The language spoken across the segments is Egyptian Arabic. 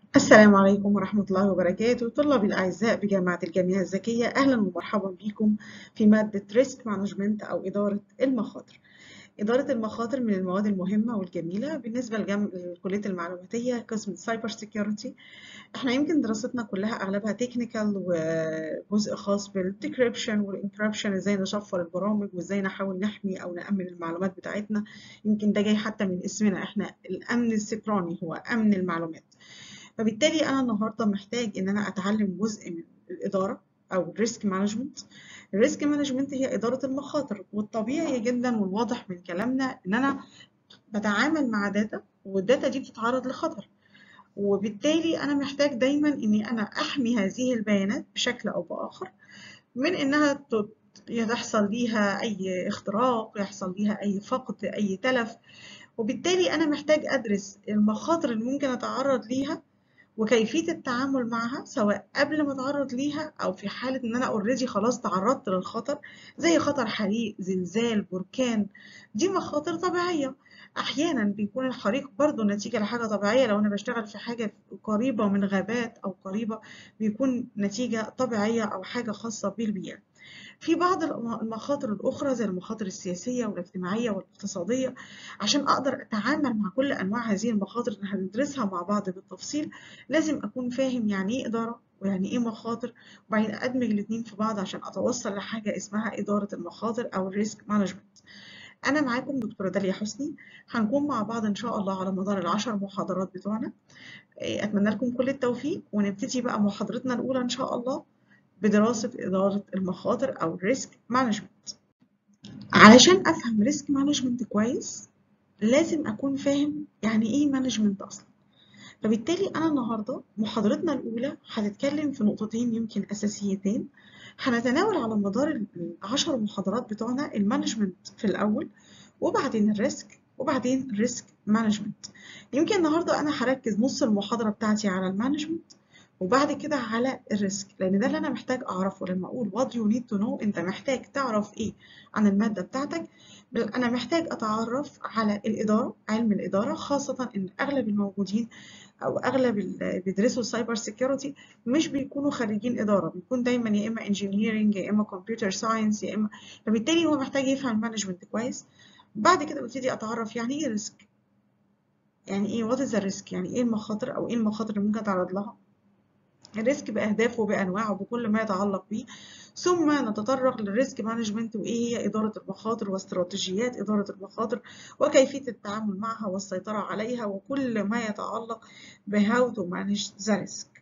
السلام عليكم ورحمة الله وبركاته طلابي الأعزاء بجامعة الجامعة الذكية أهلا ومرحبا بكم في مادة ريسك مانجمنت أو إدارة المخاطر إدارة المخاطر من المواد المهمة والجميلة بالنسبة لجم... لكلية المعلوماتية قسم سايبر سيكيورتي احنا يمكن دراستنا كلها أغلبها تكنيكال وجزء خاص بالديكريبشن والانكريبشن ازاي نشفر البرامج وازاي نحاول نحمي أو نأمن المعلومات بتاعتنا يمكن ده جاي حتى من اسمنا احنا الأمن السيبراني هو أمن المعلومات فبالتالي انا النهارده محتاج ان انا اتعلم جزء من الاداره او الريسك مانجمنت الريسك مانجمنت هي اداره المخاطر والطبيعي جدا والواضح من كلامنا ان انا بتعامل مع داتا والداتا دي بتتعرض لخطر وبالتالي انا محتاج دايما اني انا احمي هذه البيانات بشكل او باخر من انها يحصل ليها اي اختراق يحصل ليها اي فقد اي تلف وبالتالي انا محتاج ادرس المخاطر اللي ممكن اتعرض ليها وكيفية التعامل معها سواء قبل ما اتعرض ليها أو في حالة إن أنا أوريدي خلاص تعرضت للخطر زي خطر حريق زلزال بركان دي مخاطر طبيعية أحيانا بيكون الحريق برضو نتيجة لحاجة طبيعية لو أنا بشتغل في حاجة قريبة من غابات أو قريبة بيكون نتيجة طبيعية أو حاجة خاصة بالبيئة في بعض المخاطر الأخرى زي المخاطر السياسية والاجتماعية والاقتصادية عشان أقدر أتعامل مع كل أنواع هذه المخاطر اللي هندرسها مع بعض بالتفصيل لازم أكون فاهم يعني إيه إدارة ويعني إيه مخاطر وبعدين أدمج الاتنين في بعض عشان أتوصل لحاجة اسمها إدارة المخاطر أو الريسك مانجمنت أنا معاكم دكتورة داليا حسني هنكون مع بعض إن شاء الله على مدار العشر محاضرات بتوعنا أتمنى لكم كل التوفيق ونبتدي بقى محاضرتنا الأولى إن شاء الله بدراسة إدارة المخاطر أو ريسك مانجمنت علشان أفهم ريسك مانجمنت كويس لازم أكون فاهم يعني إيه مانجمنت أصلا فبالتالي أنا النهاردة محاضرتنا الأولى هتتكلم في نقطتين يمكن أساسيتين هنتناول على مدار العشر محاضرات بتوعنا المانجمنت في الأول وبعدين الريسك وبعدين الريسك مانجمنت يمكن النهاردة أنا هركز نص المحاضرة بتاعتي على المانجمنت وبعد كده على الريسك لان ده اللي انا محتاج اعرفه لما اقول what you need to know انت محتاج تعرف ايه عن المادة بتاعتك انا محتاج اتعرف على الادارة علم الادارة خاصة ان اغلب الموجودين او اغلب اللي بيدرسوا السايبر سيكيورتي مش بيكونوا خريجين ادارة بيكون دايما يا اما انجينيرنج يا اما كمبيوتر ساينس يا اما فبالتالي هو محتاج يفهم المانجمنت كويس بعد كده ببتدي اتعرف يعني ايه ريسك يعني ايه what is the risk يعني ايه المخاطر او ايه المخاطر اللي ممكن اتعرض لها الريسك بأهدافه بأنواعه بكل ما يتعلق به ثم نتطرق للريسك مانجمنت وإيه هي إدارة المخاطر واستراتيجيات إدارة المخاطر وكيفية التعامل معها والسيطرة عليها وكل ما يتعلق بهاو تو مانج ذا ريسك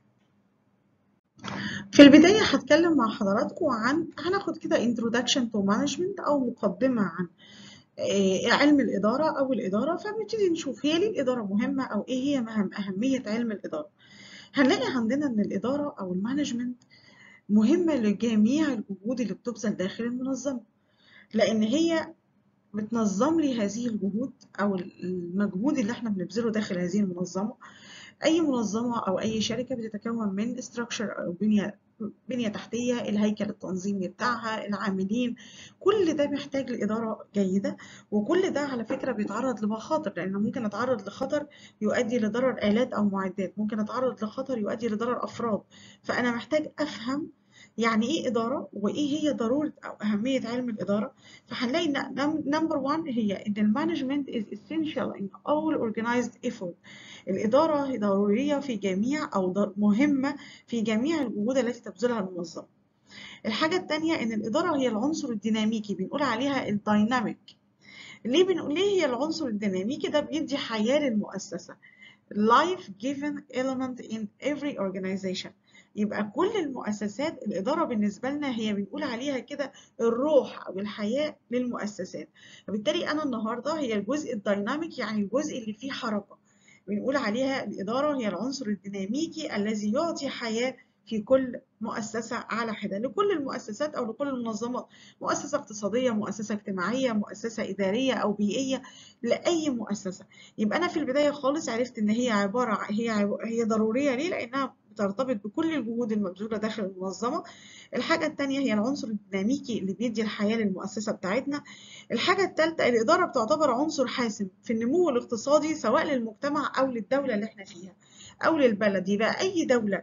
في البداية هتكلم مع حضراتكم عن هناخد كده introduction to management أو مقدمة عن علم الإدارة أو الإدارة فبنبتدي نشوف هي ليه الإدارة مهمة أو إيه هي مهم أهمية علم الإدارة هنلاقي عندنا ان الاداره او المانجمنت مهمه لجميع الجهود اللي بتبذل داخل المنظمه لان هي بتنظم لي هذه الجهود او المجهود اللي احنا بنبذله داخل هذه المنظمه اي منظمه او اي شركه بتتكون من استراكشر او بنيه بنيه تحتيه الهيكل التنظيمي بتاعها العاملين كل ده محتاج لاداره جيده وكل ده على فكره بيتعرض لمخاطر لانه ممكن اتعرض لخطر يؤدي لضرر الات او معدات ممكن اتعرض لخطر يؤدي لضرر افراد فانا محتاج افهم يعني ايه إدارة وإيه هي ضرورة أو أهمية علم الإدارة فهنلاقي نمبر 1 هي إن المانجمنت is essential in all organized effort الإدارة ضرورية في جميع أو مهمة في جميع الجهود التي تبذلها المنظمة الحاجة التانية إن الإدارة هي العنصر الديناميكي بنقول عليها الدايناميك ليه بنقول ليه هي العنصر الديناميكي ده بيدي حياة للمؤسسة life given element in every organization يبقى كل المؤسسات الإدارة بالنسبة لنا هي بنقول عليها كده الروح أو الحياة للمؤسسات وبالتالي أنا النهاردة هي الجزء الديناميك يعني الجزء اللي فيه حركة بنقول عليها الإدارة هي العنصر الديناميكي الذي يعطي حياة في كل مؤسسة على حدة لكل المؤسسات أو لكل المنظمات مؤسسة اقتصادية مؤسسة اجتماعية مؤسسة إدارية أو بيئية لأي مؤسسة يبقى أنا في البداية خالص عرفت إن هي عبارة هي هي ضرورية ليه لأنها بترتبط بكل الجهود المبذولة داخل المنظمة الحاجة التانية هي العنصر الديناميكي اللي بيدي الحياة للمؤسسة بتاعتنا الحاجة التالتة الإدارة بتعتبر عنصر حاسم في النمو الاقتصادي سواء للمجتمع أو للدولة اللي احنا فيها أو للبلد يبقى أي دولة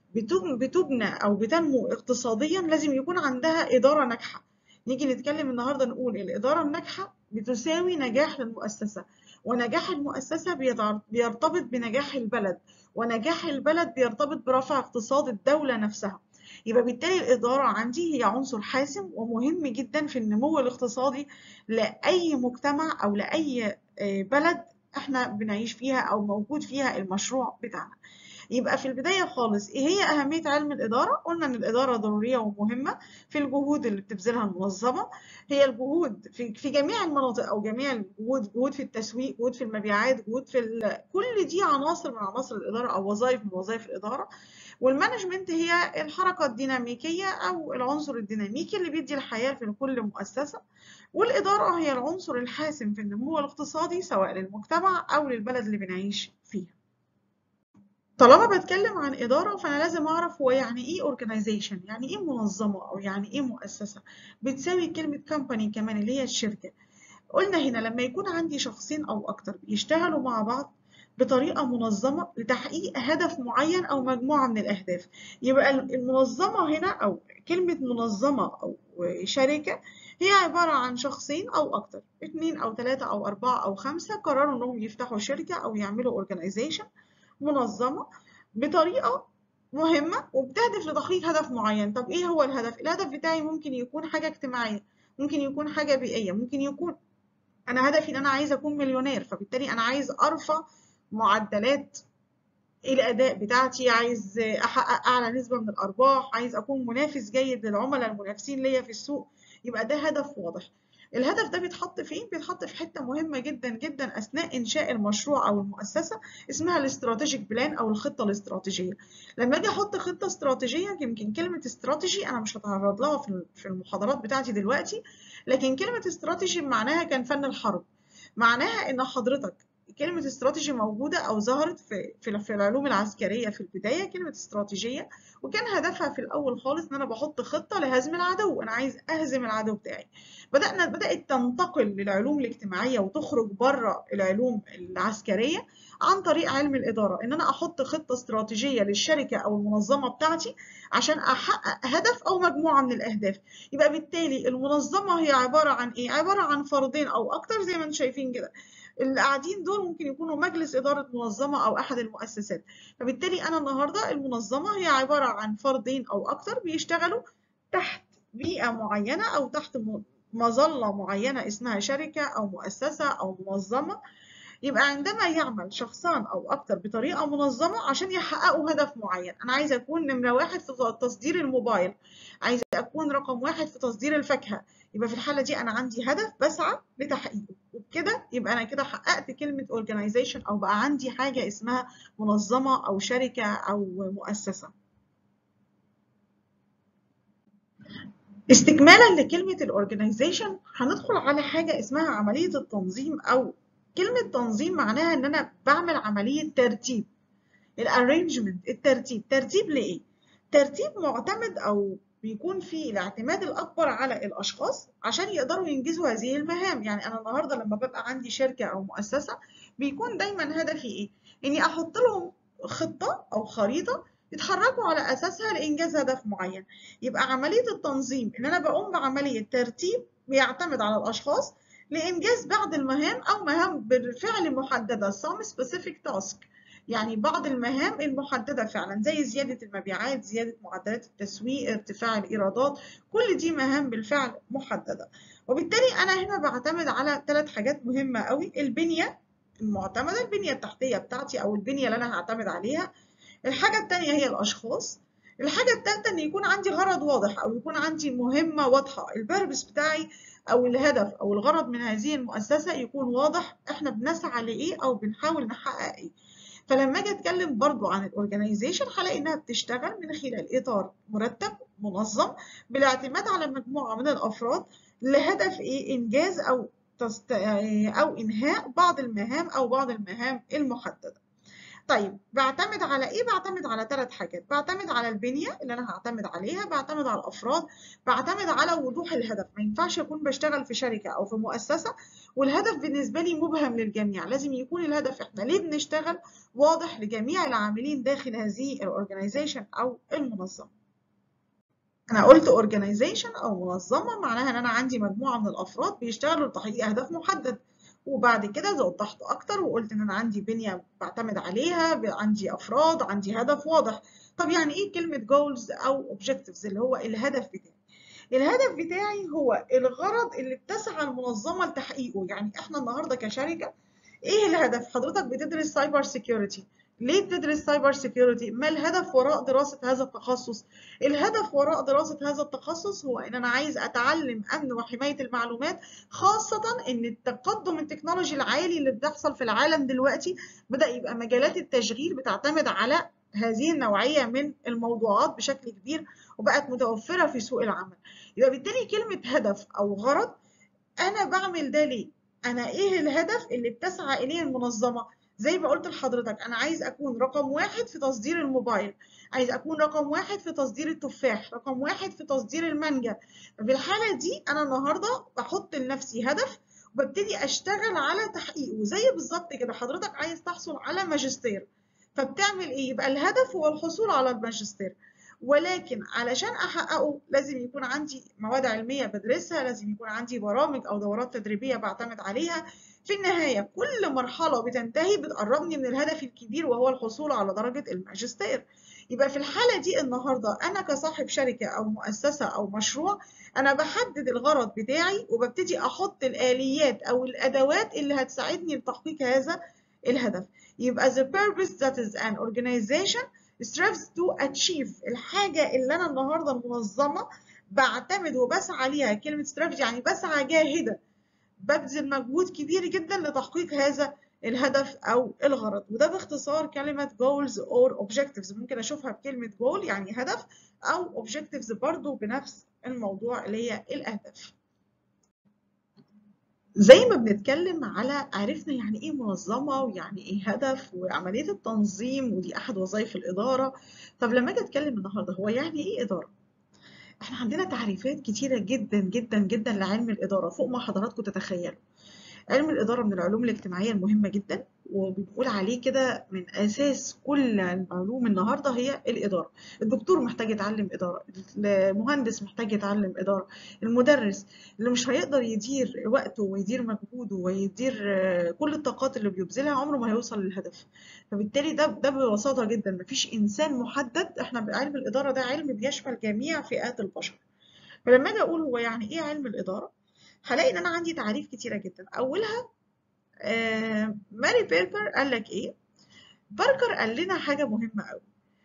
بتبنى أو بتنمو اقتصاديا لازم يكون عندها إدارة ناجحة نيجي نتكلم النهاردة نقول الإدارة الناجحة بتساوي نجاح للمؤسسة ونجاح المؤسسة بيرتبط بنجاح البلد ونجاح البلد بيرتبط برفع اقتصاد الدولة نفسها يبقى بالتالي الإدارة عندي هي عنصر حاسم ومهم جدا في النمو الاقتصادي لأي مجتمع أو لأي بلد احنا بنعيش فيها أو موجود فيها المشروع بتاعنا يبقى في البداية خالص إيه هي أهمية علم الإدارة؟ قلنا إن الإدارة ضرورية ومهمة في الجهود اللي بتبذلها المنظمة هي الجهود في, في جميع المناطق أو جميع الجهود جهود في التسويق جهود في المبيعات جهود في كل دي عناصر من عناصر الإدارة أو وظائف من وظائف الإدارة والمانجمنت هي الحركة الديناميكية أو العنصر الديناميكي اللي بيدي الحياة في كل مؤسسة والإدارة هي العنصر الحاسم في النمو الاقتصادي سواء للمجتمع أو للبلد اللي بنعيش فيها طالما بتكلم عن إدارة فأنا لازم أعرف هو يعني إيه organization يعني إيه منظمة أو يعني إيه مؤسسة بتساوي كلمة company كمان اللي هي الشركة قلنا هنا لما يكون عندي شخصين أو أكتر بيشتغلوا مع بعض بطريقة منظمة لتحقيق هدف معين أو مجموعة من الأهداف يبقى المنظمة هنا أو كلمة منظمة أو شركة هي عبارة عن شخصين أو أكتر اتنين أو تلاتة أو أربعة أو خمسة قرروا إنهم يفتحوا شركة أو يعملوا organization منظمة بطريقة مهمة وبتهدف لتحقيق هدف معين طب ايه هو الهدف الهدف بتاعي ممكن يكون حاجة اجتماعية ممكن يكون حاجة بيئية ممكن يكون انا هدفي ان انا عايز اكون مليونير فبالتالي انا عايز ارفع معدلات الاداء بتاعتي عايز احقق اعلى نسبة من الارباح عايز اكون منافس جيد للعملاء المنافسين ليا في السوق يبقى ده هدف واضح الهدف ده بيتحط فين؟ بيتحط في حتة مهمة جدا جدا أثناء إنشاء المشروع أو المؤسسة اسمها الاستراتيجيك بلان أو الخطة الاستراتيجية. لما أجي أحط خطة استراتيجية يمكن كلمة استراتيجي أنا مش هتعرض لها في المحاضرات بتاعتي دلوقتي لكن كلمة استراتيجي معناها كان فن الحرب. معناها إن حضرتك كلمة استراتيجي موجودة أو ظهرت في في في العلوم العسكرية في البداية كلمة استراتيجية وكان هدفها في الأول خالص إن أنا بحط خطة لهزم العدو، أنا عايز أهزم العدو بتاعي. بدأنا بدأت تنتقل للعلوم الاجتماعية وتخرج بره العلوم العسكرية عن طريق علم الإدارة إن أنا أحط خطة استراتيجية للشركة أو المنظمة بتاعتي عشان أحقق هدف أو مجموعة من الأهداف يبقى بالتالي المنظمة هي عبارة عن إيه؟ عبارة عن فردين أو أكتر زي ما أنتم شايفين كده اللي قاعدين دول ممكن يكونوا مجلس إدارة منظمة أو أحد المؤسسات فبالتالي أنا النهاردة المنظمة هي عبارة عن فردين أو أكتر بيشتغلوا تحت بيئة معينة أو تحت مظلة معينة اسمها شركة أو مؤسسة أو منظمة يبقى عندما يعمل شخصان أو أكتر بطريقة منظمة عشان يحققوا هدف معين أنا عايزة أكون نمرة واحد في تصدير الموبايل عايزة أكون رقم واحد في تصدير الفاكهة يبقى في الحالة دي أنا عندي هدف بسعى لتحقيقه وبكده يبقى أنا كده حققت كلمة organization أو بقى عندي حاجة اسمها منظمة أو شركة أو مؤسسة استكمالا لكلمة الأورجنايزيشن هندخل على حاجة اسمها عملية التنظيم أو كلمة تنظيم معناها إن أنا بعمل عملية ترتيب الارينجمنت الترتيب ترتيب لإيه؟ ترتيب معتمد أو بيكون فيه الاعتماد الأكبر على الأشخاص عشان يقدروا ينجزوا هذه المهام يعني أنا النهاردة لما ببقى عندي شركة أو مؤسسة بيكون دايما هدفي إيه؟ إني أحط لهم خطة أو خريطة يتحركوا على أساسها لإنجاز هدف معين يبقى عملية التنظيم إن أنا بقوم بعملية ترتيب بيعتمد على الأشخاص لإنجاز بعض المهام أو مهام بالفعل محددة some specific task يعني بعض المهام المحددة فعلا زي زيادة المبيعات زيادة معدلات التسويق ارتفاع الإيرادات كل دي مهام بالفعل محددة وبالتالي أنا هنا بعتمد على ثلاث حاجات مهمة قوي البنية المعتمدة البنية التحتية بتاعتي أو البنية اللي أنا هعتمد عليها الحاجة التانية هي الأشخاص الحاجة التالتة إن يكون عندي غرض واضح أو يكون عندي مهمة واضحة البربس بتاعي أو الهدف أو الغرض من هذه المؤسسة يكون واضح إحنا بنسعى لإيه أو بنحاول نحقق إيه فلما أجي أتكلم برضو عن الأورجنايزيشن هلاقي إنها بتشتغل من خلال إطار مرتب منظم بالاعتماد على مجموعة من الأفراد لهدف إيه إنجاز أو تست... أو إنهاء بعض المهام أو بعض المهام المحددة طيب بعتمد على ايه بعتمد على ثلاث حاجات بعتمد على البنيه اللي انا هعتمد عليها بعتمد على الافراد بعتمد على وضوح الهدف ما ينفعش اكون بشتغل في شركه او في مؤسسه والهدف بالنسبه لي مبهم للجميع لازم يكون الهدف احنا ليه بنشتغل واضح لجميع العاملين داخل هذه الاورجنايزيشن او المنظمه انا قلت organization او منظمه معناها ان انا عندي مجموعه من الافراد بيشتغلوا لتحقيق اهداف محدد وبعد كده وضحت اكتر وقلت ان انا عندي بنيه بعتمد عليها عندي افراد عندي هدف واضح طب يعني ايه كلمه goals او objectives اللي هو الهدف بتاعي الهدف بتاعي هو الغرض اللي بتسعى المنظمه لتحقيقه يعني احنا النهارده كشركه ايه الهدف حضرتك بتدرس سايبر سيكيورتي ليه بتدرس سايبر سيكيورتي؟ ما الهدف وراء دراسة هذا التخصص؟ الهدف وراء دراسة هذا التخصص هو إن أنا عايز أتعلم أمن وحماية المعلومات خاصة إن التقدم التكنولوجي العالي اللي بيحصل في العالم دلوقتي بدأ يبقى مجالات التشغيل بتعتمد على هذه النوعية من الموضوعات بشكل كبير وبقت متوفرة في سوق العمل. يبقى بالتالي كلمة هدف أو غرض أنا بعمل ده ليه؟ أنا إيه الهدف اللي بتسعى إليه المنظمة؟ زي ما قلت لحضرتك انا عايز اكون رقم واحد في تصدير الموبايل عايز اكون رقم واحد في تصدير التفاح رقم واحد في تصدير المانجا في الحالة دي انا النهاردة بحط لنفسي هدف وببتدي اشتغل على تحقيقه زي بالظبط كده حضرتك عايز تحصل على ماجستير فبتعمل ايه يبقى الهدف هو الحصول على الماجستير ولكن علشان احققه لازم يكون عندي مواد علميه بدرسها لازم يكون عندي برامج او دورات تدريبيه بعتمد عليها في النهايه كل مرحله بتنتهي بتقربني من الهدف الكبير وهو الحصول على درجه الماجستير يبقى في الحاله دي النهارده انا كصاحب شركه او مؤسسه او مشروع انا بحدد الغرض بتاعي وببتدي احط الاليات او الادوات اللي هتساعدني لتحقيق هذا الهدف يبقى the purpose that is an organization strives to achieve الحاجة اللي أنا النهاردة المنظمة بعتمد وبسعى ليها كلمة ستراتيجي يعني بسعى جاهدة ببذل مجهود كبير جدا لتحقيق هذا الهدف أو الغرض وده باختصار كلمة goals or objectives ممكن أشوفها بكلمة goal يعني هدف أو objectives برضو بنفس الموضوع اللي هي الأهداف زي ما بنتكلم على عرفنا يعني ايه منظمة ويعني ايه هدف وعملية التنظيم ودي احد وظائف الإدارة طب لما اجي اتكلم النهاردة هو يعني ايه إدارة؟ احنا عندنا تعريفات كتيرة جدا جدا جدا لعلم الإدارة فوق ما حضراتكم تتخيلوا علم الإدارة من العلوم الاجتماعية المهمة جدا وبنقول عليه كده من أساس كل العلوم النهاردة هي الإدارة الدكتور محتاج يتعلم إدارة المهندس محتاج يتعلم إدارة المدرس اللي مش هيقدر يدير وقته ويدير مجهوده ويدير كل الطاقات اللي بيبذلها عمره ما هيوصل للهدف فبالتالي ده ده ببساطة جدا مفيش إنسان محدد احنا علم الإدارة ده علم بيشمل جميع فئات البشر فلما أجي أقول هو يعني إيه علم الإدارة هلاقي ان انا عندي تعريف كتيره جدا اولها آه ماري بيركر قال لك ايه باركر قال لنا حاجه مهمه قوي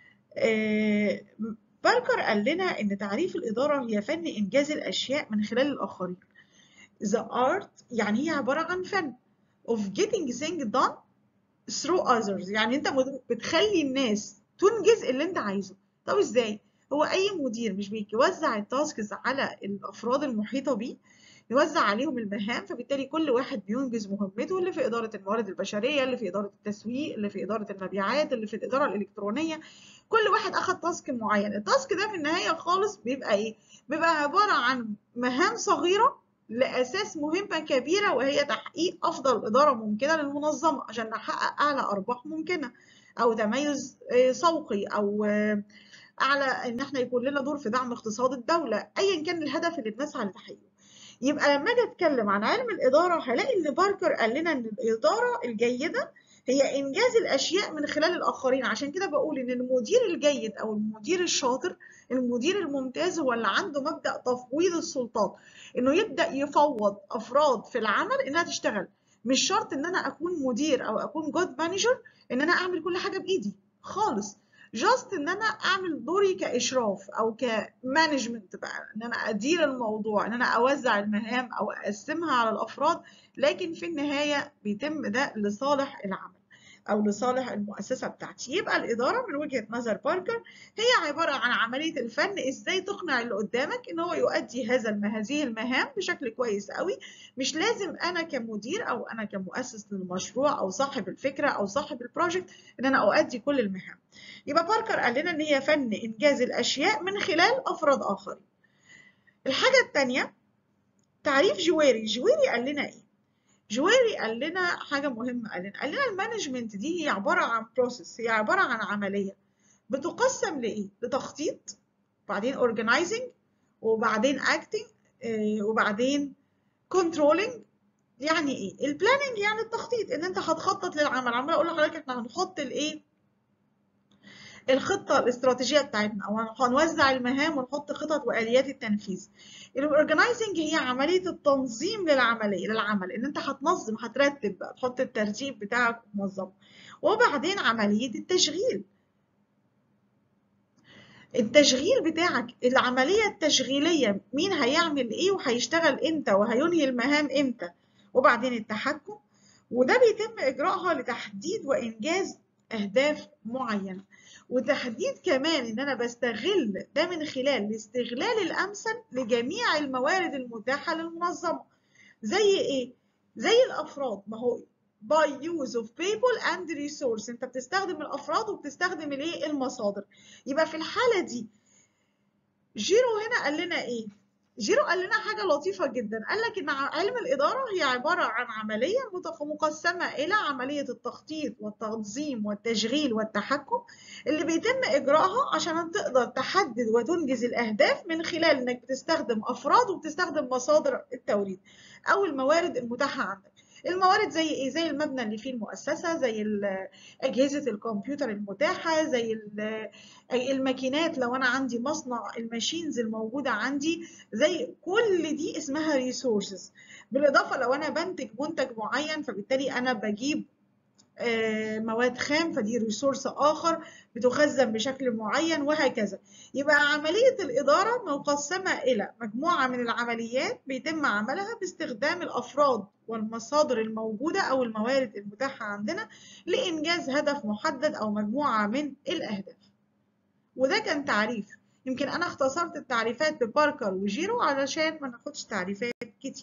آه باركر قال لنا ان تعريف الاداره هي فن انجاز الاشياء من خلال الاخرين the art يعني هي عباره عن فن of getting things done through others يعني انت بتخلي الناس تنجز اللي انت عايزه طب ازاي هو اي مدير مش بيوزع التاسكس على الافراد المحيطه بيه يوزع عليهم المهام فبالتالي كل واحد بينجز مهمته اللي في إدارة الموارد البشرية اللي في إدارة التسويق اللي في إدارة المبيعات اللي في الإدارة الإلكترونية كل واحد أخد تاسك معين التاسك ده في النهاية خالص بيبقى إيه؟ بيبقى عبارة عن مهام صغيرة لأساس مهمة كبيرة وهي تحقيق أفضل إدارة ممكنة للمنظمة عشان نحقق أعلى أرباح ممكنة أو تميز سوقي أو أعلى إن إحنا يكون لنا دور في دعم اقتصاد الدولة أيا كان الهدف اللي بنسعى لتحقيقه يبقى لما اجي اتكلم عن علم الاداره هلاقي ان باركر قال لنا ان الاداره الجيده هي انجاز الاشياء من خلال الاخرين عشان كده بقول ان المدير الجيد او المدير الشاطر المدير الممتاز هو اللي عنده مبدا تفويض السلطات انه يبدا يفوض افراد في العمل انها تشتغل مش شرط ان انا اكون مدير او اكون جود مانجر ان انا اعمل كل حاجه بايدي خالص جاست ان انا اعمل دوري كاشراف او كمانجمنت بقى ان انا ادير الموضوع ان انا اوزع المهام او اقسمها على الافراد لكن في النهايه بيتم ده لصالح العمل او لصالح المؤسسه بتاعتي يبقى الاداره من وجهه نظر باركر هي عباره عن عمليه الفن ازاي تقنع اللي قدامك ان هو يؤدي هذا هذه المهام بشكل كويس قوي مش لازم انا كمدير او انا كمؤسس للمشروع او صاحب الفكره او صاحب البروجكت ان انا اؤدي كل المهام يبقى باركر قال لنا ان هي فن انجاز الاشياء من خلال افراد اخرين الحاجه الثانيه تعريف جويري جويري قال لنا ايه جويري قال لنا حاجة مهمة قال لنا قال لنا المانجمنت دي هي عبارة عن بروسيس هي عبارة عن عملية بتقسم لإيه؟ لتخطيط وبعدين organizing وبعدين acting وبعدين controlling يعني ايه؟ البلاننج يعني التخطيط ان انت هتخطط للعمل عمال اقول لحضرتك احنا هنحط الايه؟ الخطه الاستراتيجيه بتاعتنا او هنوزع المهام ونحط خطط واليات التنفيذ الاورجنايزنج هي عمليه التنظيم للعمليه للعمل ان انت هتنظم هترتب بقى تحط الترتيب بتاعك منظم وبعدين عمليه التشغيل التشغيل بتاعك العمليه التشغيليه مين هيعمل ايه وهيشتغل امتى وهينهي المهام امتى وبعدين التحكم وده بيتم اجراءها لتحديد وانجاز اهداف معينه وتحديد كمان ان انا بستغل ده من خلال الاستغلال الامثل لجميع الموارد المتاحه للمنظمه زي ايه زي الافراد ما هو by use of people and resource انت بتستخدم الافراد وبتستخدم الايه المصادر يبقى في الحاله دي جيرو هنا قال لنا ايه جيرو قال لنا حاجة لطيفة جدا قال لك إن علم الإدارة هي عبارة عن عملية مقسمة إلى عملية التخطيط والتنظيم والتشغيل والتحكم اللي بيتم إجراءها عشان تقدر تحدد وتنجز الأهداف من خلال إنك بتستخدم أفراد وبتستخدم مصادر التوريد أو الموارد المتاحة عندك الموارد زي ايه زي المبنى اللي فيه المؤسسه زي اجهزه الكمبيوتر المتاحه زي الماكينات لو انا عندي مصنع الماشينز الموجوده عندي زي كل دي اسمها ريسورسز بالاضافه لو انا بنتج منتج معين فبالتالي انا بجيب مواد خام فدي ريسورس اخر بتخزن بشكل معين وهكذا يبقى عمليه الاداره مقسمه الى مجموعه من العمليات بيتم عملها باستخدام الافراد والمصادر الموجوده او الموارد المتاحه عندنا لانجاز هدف محدد او مجموعه من الاهداف وده كان تعريف يمكن انا اختصرت التعريفات بباركر وجيرو علشان ما ناخدش تعريفات كتير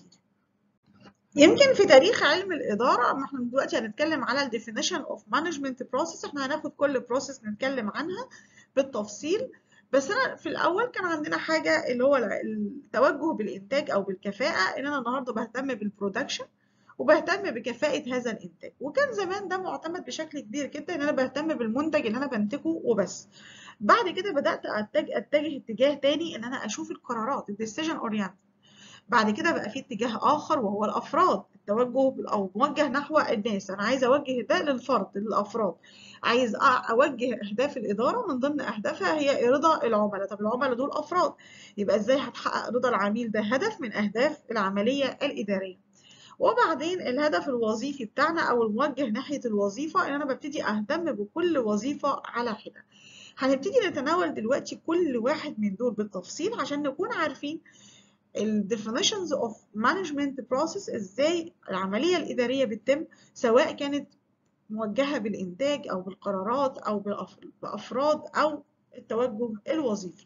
يمكن في تاريخ علم الإدارة ما احنا دلوقتي هنتكلم على ال definition of management process احنا هناخد كل process نتكلم عنها بالتفصيل بس أنا في الأول كان عندنا حاجة اللي هو التوجه بالإنتاج أو بالكفاءة إن أنا النهاردة بهتم بالبرودكشن وبهتم بكفاءة هذا الإنتاج وكان زمان ده معتمد بشكل كبير جدا إن أنا بهتم بالمنتج اللي أنا بنتجه وبس بعد كده بدأت أتجه, أتجه اتجاه تاني إن أنا أشوف القرارات الديسيجن أورينتد بعد كده بقى في اتجاه آخر وهو الأفراد التوجه أو موجه نحو الناس أنا عايز أوجه ده للفرد للأفراد عايز أوجه أهداف الإدارة من ضمن أهدافها هي رضا العملاء طب العملاء دول أفراد يبقى إزاي هتحقق رضا العميل ده هدف من أهداف العملية الإدارية وبعدين الهدف الوظيفي بتاعنا أو الموجه ناحية الوظيفة إن أنا ببتدي أهتم بكل وظيفة على حدة هنبتدي نتناول دلوقتي كل واحد من دول بالتفصيل عشان نكون عارفين ال definitions of management process ازاي العملية الإدارية بتتم سواء كانت موجهة بالإنتاج أو بالقرارات أو بأفراد أو التوجه الوظيفي.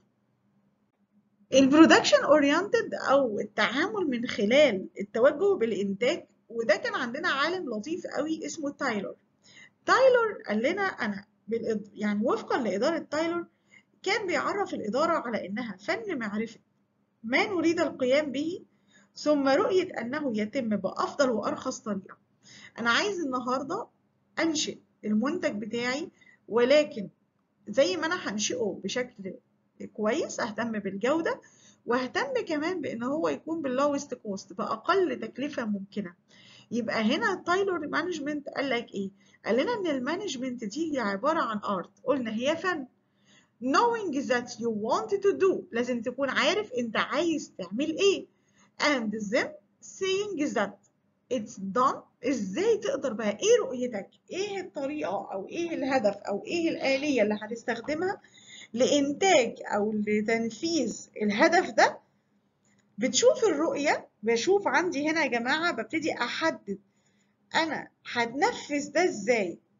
البرودكشن اورينتد أو التعامل من خلال التوجه بالإنتاج وده كان عندنا عالم لطيف قوي اسمه تايلور. تايلور قال لنا أنا يعني وفقا لإدارة تايلور كان بيعرف الإدارة على إنها فن معرفة ما نريد القيام به ثم رؤية أنه يتم بأفضل وأرخص طريقة أنا عايز النهاردة أنشئ المنتج بتاعي ولكن زي ما أنا هنشئه بشكل كويس أهتم بالجودة واهتم كمان بأن هو يكون باللوست كوست بأقل تكلفة ممكنة يبقى هنا تايلور مانجمنت قال لك إيه؟ قال لنا إن المانجمنت دي هي عبارة عن آرت قلنا هي فن knowing that you want to do لازم تكون عارف انت عايز تعمل ايه and then saying that it's done ازاي تقدر بقى ايه رؤيتك ايه الطريقة او ايه الهدف او ايه الآلية اللي هتستخدمها لإنتاج او لتنفيذ الهدف ده بتشوف الرؤية بشوف عندي هنا يا جماعة ببتدي أحدد أنا هتنفذ ده ازاي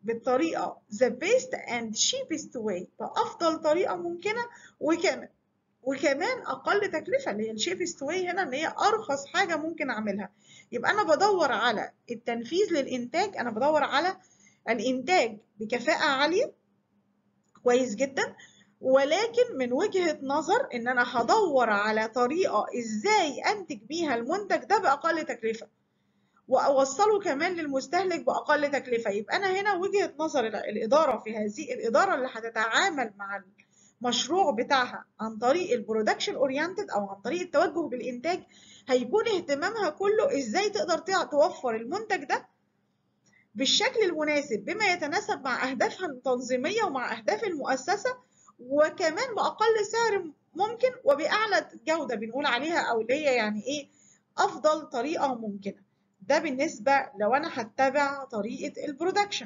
بالطريقة the best and cheapest way بأفضل طريقة ممكنة وكمان وكمان أقل تكلفة اللي هي الشيبست واي هنا إن هي أرخص حاجة ممكن أعملها يبقى أنا بدور على التنفيذ للإنتاج أنا بدور على الإنتاج بكفاءة عالية كويس جدا ولكن من وجهة نظر إن أنا هدور على طريقة إزاي أنتج بيها المنتج ده بأقل تكلفة واوصله كمان للمستهلك باقل تكلفه يبقى انا هنا وجهه نظر الاداره في هذه الاداره اللي هتتعامل مع المشروع بتاعها عن طريق البرودكشن اورينتد او عن طريق التوجه بالانتاج هيكون اهتمامها كله ازاي تقدر توفر المنتج ده بالشكل المناسب بما يتناسب مع اهدافها التنظيميه ومع اهداف المؤسسه وكمان باقل سعر ممكن وباعلى جوده بنقول عليها او اللي هي يعني ايه افضل طريقه ممكنه ده بالنسبة لو أنا هتبع طريقة البرودكشن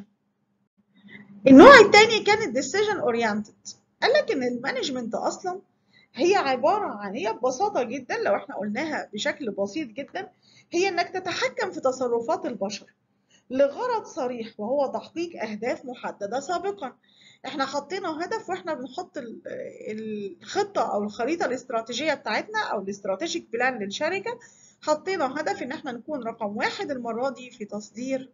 النوع التاني كان الديسيجن اورينتد قال لك إن المانجمنت أصلا هي عبارة عن هي ببساطة جدا لو احنا قلناها بشكل بسيط جدا هي إنك تتحكم في تصرفات البشر لغرض صريح وهو تحقيق أهداف محددة سابقا احنا حطينا هدف واحنا بنحط الخطة أو الخريطة الاستراتيجية بتاعتنا أو الاستراتيجيك بلان للشركة حطينا هدف ان احنا نكون رقم واحد المرة دي في تصدير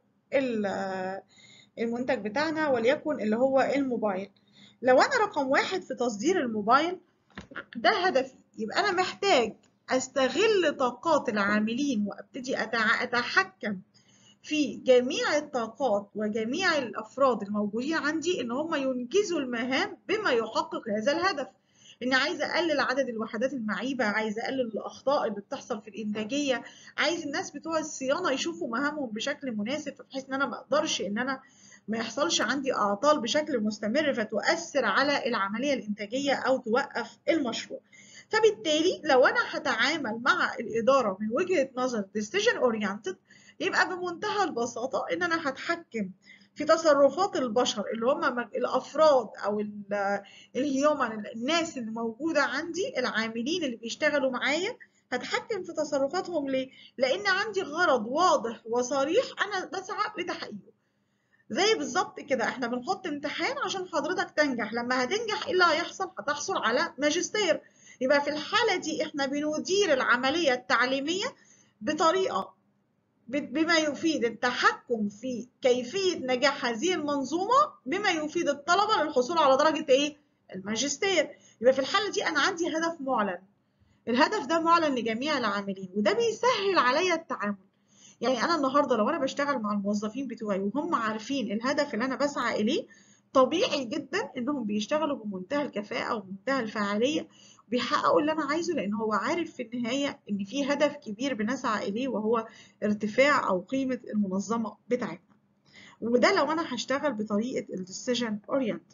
المنتج بتاعنا وليكن اللي هو الموبايل لو انا رقم واحد في تصدير الموبايل ده هدفي يبقى انا محتاج استغل طاقات العاملين وابتدي اتحكم في جميع الطاقات وجميع الافراد الموجودين عندي ان هم ينجزوا المهام بما يحقق هذا الهدف اني عايزه اقلل عدد الوحدات المعيبه عايزه اقلل الاخطاء اللي بتحصل في الانتاجيه عايز الناس بتوع الصيانه يشوفوا مهامهم بشكل مناسب بحيث ان انا ما اقدرش ان انا ما يحصلش عندي اعطال بشكل مستمر فتؤثر على العمليه الانتاجيه او توقف المشروع فبالتالي لو انا هتعامل مع الاداره من وجهه نظر decision oriented يبقى بمنتهى البساطه ان انا هتحكم في تصرفات البشر اللي هم الافراد او الهيومن الناس اللي موجوده عندي العاملين اللي بيشتغلوا معايا هتحكم في تصرفاتهم ليه؟ لان عندي غرض واضح وصريح انا بسعى لتحقيقه. زي بالظبط كده احنا بنحط امتحان عشان حضرتك تنجح لما هتنجح ايه اللي هيحصل؟ هتحصل على ماجستير. يبقى في الحاله دي احنا بندير العمليه التعليميه بطريقه بما يفيد التحكم في كيفية نجاح هذه المنظومة بما يفيد الطلبة للحصول على درجة إيه؟ الماجستير يبقى في الحالة دي أنا عندي هدف معلن الهدف ده معلن لجميع العاملين وده بيسهل عليا التعامل يعني أنا النهاردة لو أنا بشتغل مع الموظفين بتوعي وهم عارفين الهدف اللي أنا بسعى إليه طبيعي جدا إنهم بيشتغلوا بمنتهى الكفاءة ومنتهى الفعالية بيحققوا اللي انا عايزه لان هو عارف في النهايه ان في هدف كبير بنسعى اليه وهو ارتفاع او قيمه المنظمه بتاعتنا وده لو انا هشتغل بطريقه الديسيجن اورينتد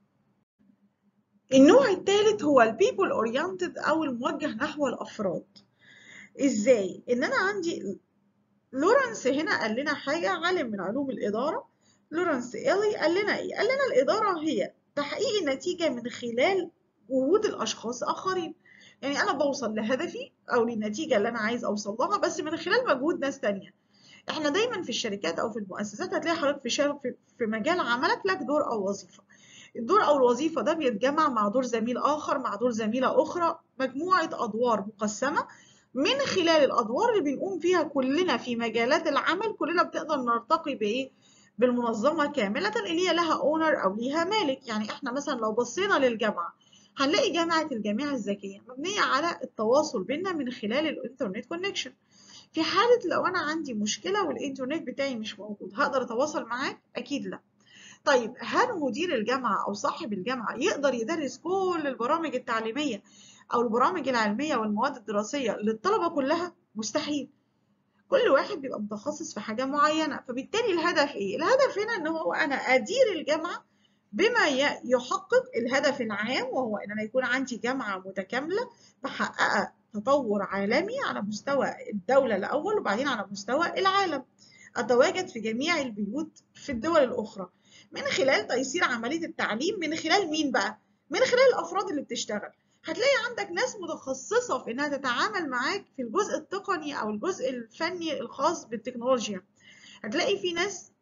النوع الثالث هو البيبل اورينتد او الموجه نحو الافراد ازاي ان انا عندي لورنس هنا قال لنا حاجه عالم من علوم الاداره لورنس إيلي قال لنا ايه قال لنا الاداره هي تحقيق النتيجه من خلال وجود الاشخاص اخرين يعني انا بوصل لهدفي او للنتيجه اللي انا عايز اوصل لها بس من خلال مجهود ناس تانية احنا دايما في الشركات او في المؤسسات هتلاقي حضرتك في في مجال عملك لك دور او وظيفه الدور او الوظيفه ده بيتجمع مع دور زميل اخر مع دور زميله اخرى مجموعه ادوار مقسمه من خلال الادوار اللي بنقوم فيها كلنا في مجالات العمل كلنا بنقدر نرتقي بايه بالمنظمه كامله اللي هي لها اونر او ليها مالك يعني احنا مثلا لو بصينا للجامعه هنلاقي جامعة الجامعة الذكية مبنية على التواصل بيننا من خلال الانترنت كونكشن في حالة لو أنا عندي مشكلة والإنترنت بتاعي مش موجود هقدر أتواصل معاك؟ أكيد لا طيب هل مدير الجامعة أو صاحب الجامعة يقدر يدرس كل البرامج التعليمية أو البرامج العلمية والمواد الدراسية للطلبة كلها؟ مستحيل كل واحد بيبقى متخصص في حاجة معينة فبالتالي الهدف إيه؟ الهدف هنا إن هو أنا أدير الجامعة بما يحقق الهدف العام وهو ان انا يكون عندي جامعه متكامله محققه تطور عالمي على مستوى الدوله الاول وبعدين على مستوى العالم اتواجد في جميع البيوت في الدول الاخرى من خلال تيسير عمليه التعليم من خلال مين بقى من خلال الافراد اللي بتشتغل هتلاقي عندك ناس متخصصه في انها تتعامل معاك في الجزء التقني او الجزء الفني الخاص بالتكنولوجيا هتلاقي في ناس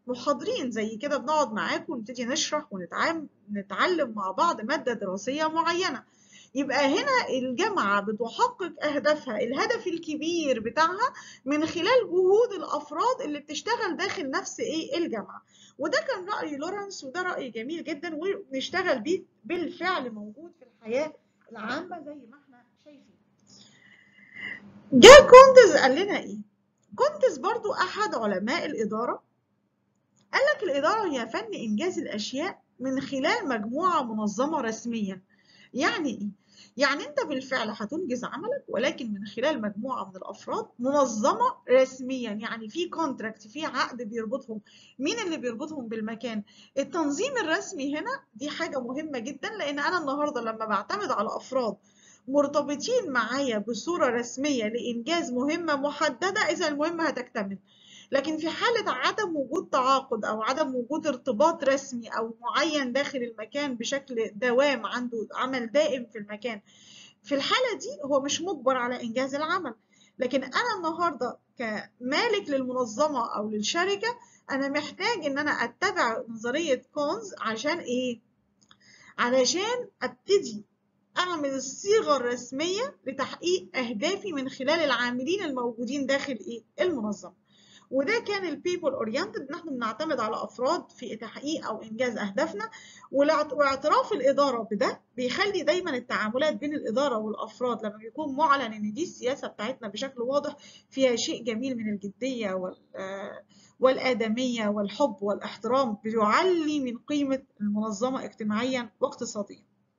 محاضرين زي كده بنقعد معاكم ونبتدي نشرح ونتعلم مع بعض مادة دراسية معينة يبقى هنا الجامعة بتحقق أهدافها الهدف الكبير بتاعها من خلال جهود الأفراد اللي بتشتغل داخل نفس إيه الجامعة وده كان رأي لورنس وده رأي جميل جدا ونشتغل بيه بالفعل موجود في الحياة العامة زي ما احنا شايفين جاء كونتز قال لنا إيه كونتز برضو أحد علماء الإدارة قال لك الإدارة هي فن إنجاز الأشياء من خلال مجموعة منظمة رسميا يعني إيه؟ يعني أنت بالفعل هتنجز عملك ولكن من خلال مجموعة من الأفراد منظمة رسميا يعني في كونتراكت في عقد بيربطهم مين اللي بيربطهم بالمكان؟ التنظيم الرسمي هنا دي حاجة مهمة جدا لأن أنا النهاردة لما بعتمد على أفراد مرتبطين معايا بصورة رسمية لإنجاز مهمة محددة إذا المهمة هتكتمل لكن في حالة عدم وجود تعاقد أو عدم وجود ارتباط رسمي أو معين داخل المكان بشكل دوام عنده عمل دائم في المكان في الحالة دي هو مش مجبر على إنجاز العمل لكن أنا النهاردة كمالك للمنظمة أو للشركة أنا محتاج إن أنا أتبع نظرية كونز عشان إيه؟ علشان أبتدي أعمل الصيغة الرسمية لتحقيق أهدافي من خلال العاملين الموجودين داخل إيه؟ المنظمة. وده كان البيبل اورينتد نحن بنعتمد على افراد في تحقيق او انجاز اهدافنا واعتراف الاداره بده بيخلي دايما التعاملات بين الاداره والافراد لما بيكون معلن ان دي السياسه بتاعتنا بشكل واضح فيها شيء جميل من الجديه وال والآدمية والحب والاحترام بيعلي من قيمة المنظمة اجتماعيا واقتصاديا.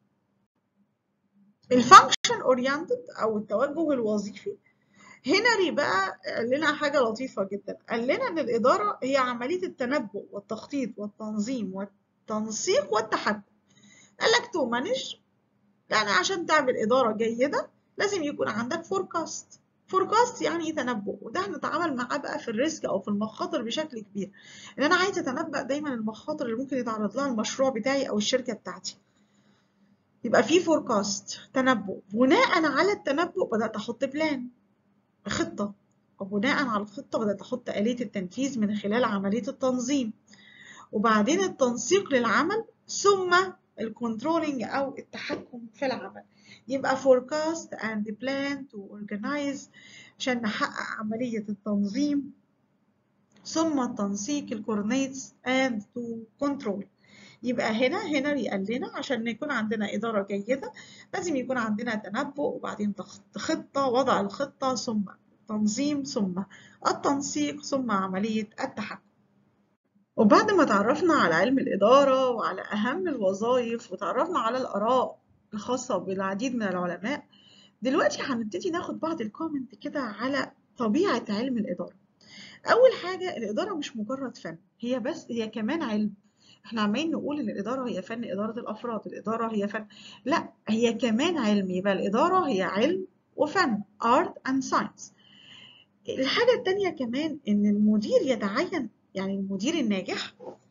الفانكشن اورينتد أو التوجه الوظيفي هنري بقى قال لنا حاجة لطيفة جدا قال لنا إن الإدارة هي عملية التنبؤ والتخطيط والتنظيم والتنسيق والتحكم قال لك تو مانج يعني عشان تعمل إدارة جيدة لازم يكون عندك فوركاست فوركاست يعني تنبؤ وده هنتعامل معاه بقى في الريسك او في المخاطر بشكل كبير ان انا عايزه اتنبأ دايما المخاطر اللي ممكن يتعرض لها المشروع بتاعي او الشركه بتاعتي يبقى في فوركاست تنبؤ بناء على التنبؤ بدات احط بلان خطة وبناء على الخطة بدأت أحط آلية التنفيذ من خلال عملية التنظيم وبعدين التنسيق للعمل ثم الكنترولينج أو التحكم في العمل يبقى forecast and plan to organize عشان نحقق عملية التنظيم ثم التنسيق الكورنيتس and to control يبقى هنا هنا قال لنا عشان يكون عندنا إدارة جيدة لازم يكون عندنا تنبؤ وبعدين خطة وضع الخطة ثم تنظيم ثم التنسيق ثم عملية التحكم وبعد ما تعرفنا على علم الإدارة وعلى أهم الوظائف وتعرفنا على الآراء الخاصة بالعديد من العلماء دلوقتي هنبتدي ناخد بعض الكومنت كده على طبيعة علم الإدارة أول حاجة الإدارة مش مجرد فن هي بس هي كمان علم احنا عمالين نقول ان الاداره هي فن اداره الافراد الاداره هي فن لا هي كمان علم يبقى الاداره هي علم وفن art and science الحاجه التانية كمان ان المدير يتعين يعني المدير الناجح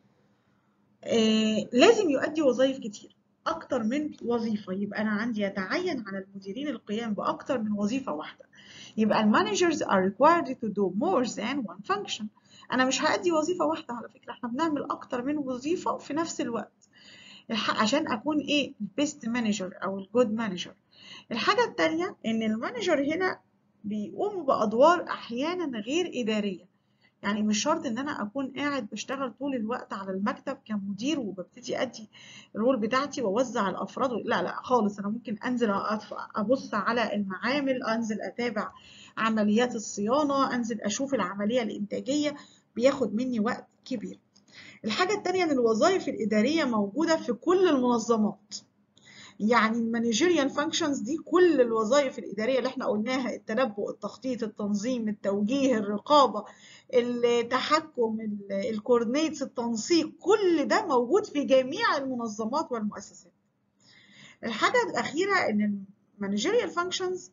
آه لازم يؤدي وظائف كتير اكتر من وظيفه يبقى انا عندي يتعين على المديرين القيام باكتر من وظيفه واحده يبقى المانجرز are required to do more than one function انا مش هأدي وظيفة واحدة على فكرة احنا بنعمل اكتر من وظيفة في نفس الوقت عشان اكون ايه البيست مانجر او الجود مانجر الحاجة التانية ان المانجر هنا بيقوم بادوار احيانا غير ادارية يعني مش شرط ان انا اكون قاعد بشتغل طول الوقت على المكتب كمدير وببتدي ادي الرول بتاعتي واوزع الافراد لا لا خالص انا ممكن انزل ابص على المعامل انزل اتابع عمليات الصيانة انزل اشوف العملية الانتاجية بياخد مني وقت كبير الحاجة التانية ان الوظائف الادارية موجودة في كل المنظمات يعني المانجيريال فانكشنز دي كل الوظائف الاداريه اللي احنا قلناها التنبؤ التخطيط التنظيم التوجيه الرقابه التحكم الكورنيتس التنسيق كل ده موجود في جميع المنظمات والمؤسسات الحاجه الاخيره ان المانجيريال فانكشنز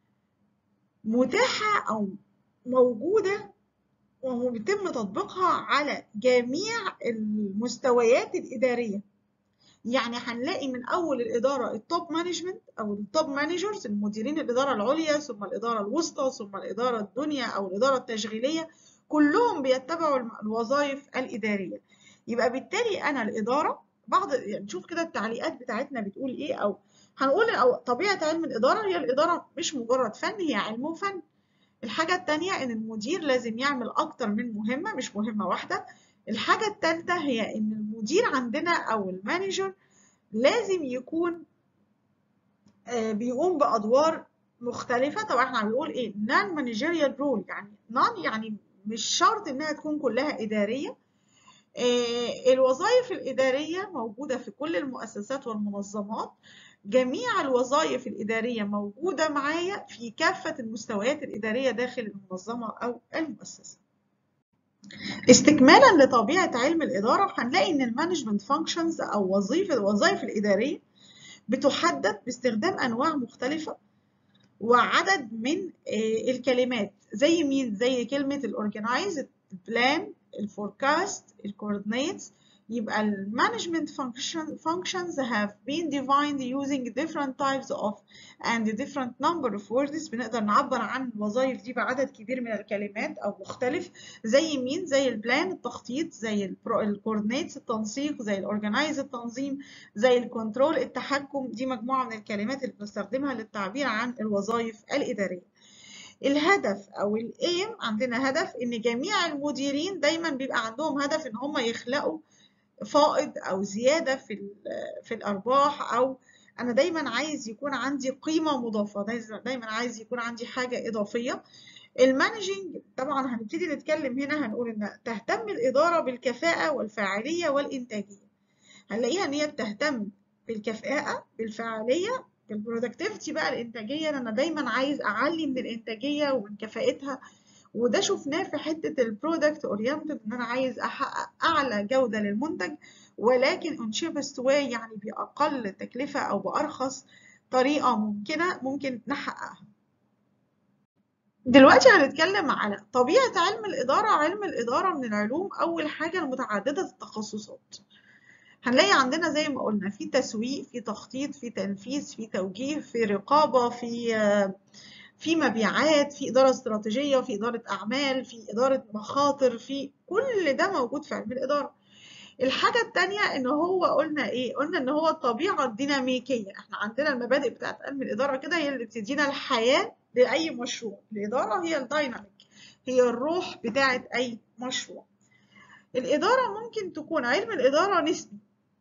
متاحه او موجوده وبيتم تطبيقها على جميع المستويات الاداريه يعني هنلاقي من اول الاداره التوب مانجمنت او التوب مانجرز المديرين الاداره العليا ثم الاداره الوسطى ثم الاداره الدنيا او الاداره التشغيليه كلهم بيتبعوا الوظائف الإدارية يبقى بالتالي أنا الإدارة بعض يعني نشوف كده التعليقات بتاعتنا بتقول إيه أو هنقول أو طبيعة علم الإدارة هي الإدارة مش مجرد فن هي علم وفن الحاجة التانية إن المدير لازم يعمل أكتر من مهمة مش مهمة واحدة الحاجة التالتة هي إن المدير عندنا أو المانجر لازم يكون بيقوم بأدوار مختلفة طبعا احنا بنقول ايه non managerial role يعني non يعني مش شرط انها تكون كلها إدارية الوظائف الإدارية موجودة في كل المؤسسات والمنظمات جميع الوظائف الإدارية موجودة معايا في كافة المستويات الإدارية داخل المنظمة أو المؤسسة استكمالا لطبيعة علم الإدارة هنلاقي إن المانجمنت فانكشنز أو وظيفة الوظائف الإدارية بتحدد باستخدام أنواع مختلفة وعدد من الكلمات زي مين؟ زي كلمة الأورجنايز البلان الفوركاست الكوردينيتس يبقى المانجمنت functions have been defined using different types of and different number of words بنقدر نعبر عن الوظائف دي بعدد كبير من الكلمات أو مختلف زي مين زي البلان التخطيط زي الكوردينيتس التنسيق زي الاورجنايز التنظيم زي الكنترول التحكم دي مجموعة من الكلمات اللي بنستخدمها للتعبير عن الوظائف الإدارية الهدف او الايم عندنا هدف ان جميع المديرين دايما بيبقى عندهم هدف ان هم يخلقوا فائض او زياده في في الارباح او انا دايما عايز يكون عندي قيمه مضافه دايما عايز يكون عندي حاجه اضافيه المانجنج طبعا هنبتدي نتكلم هنا هنقول ان تهتم الاداره بالكفاءه والفاعليه والانتاجيه هنلاقيها ان هي بتهتم بالكفاءه بالفاعليه البرودكتيفيتي بقى الانتاجيه انا دايما عايز اعلي من الانتاجيه ومن كفاءتها وده شفناه في حته البرودكت اورينتد ان انا عايز احقق اعلى جوده للمنتج ولكن اون شيبست واي يعني باقل تكلفه او بارخص طريقه ممكنه ممكن نحققها دلوقتي هنتكلم على طبيعه علم الاداره علم الاداره من العلوم اول حاجه المتعدده التخصصات هنلاقي عندنا زي ما قلنا في تسويق في تخطيط في تنفيذ في توجيه في رقابة في في مبيعات في إدارة استراتيجية في إدارة أعمال في إدارة مخاطر في كل ده موجود في علم الإدارة الحاجة التانية إن هو قلنا إيه؟ قلنا إن هو الطبيعة الديناميكية إحنا عندنا المبادئ بتاعت علم الإدارة كده هي اللي بتدينا الحياة لأي مشروع الإدارة هي الدايناميك هي الروح بتاعت أي مشروع الإدارة ممكن تكون علم الإدارة نسبي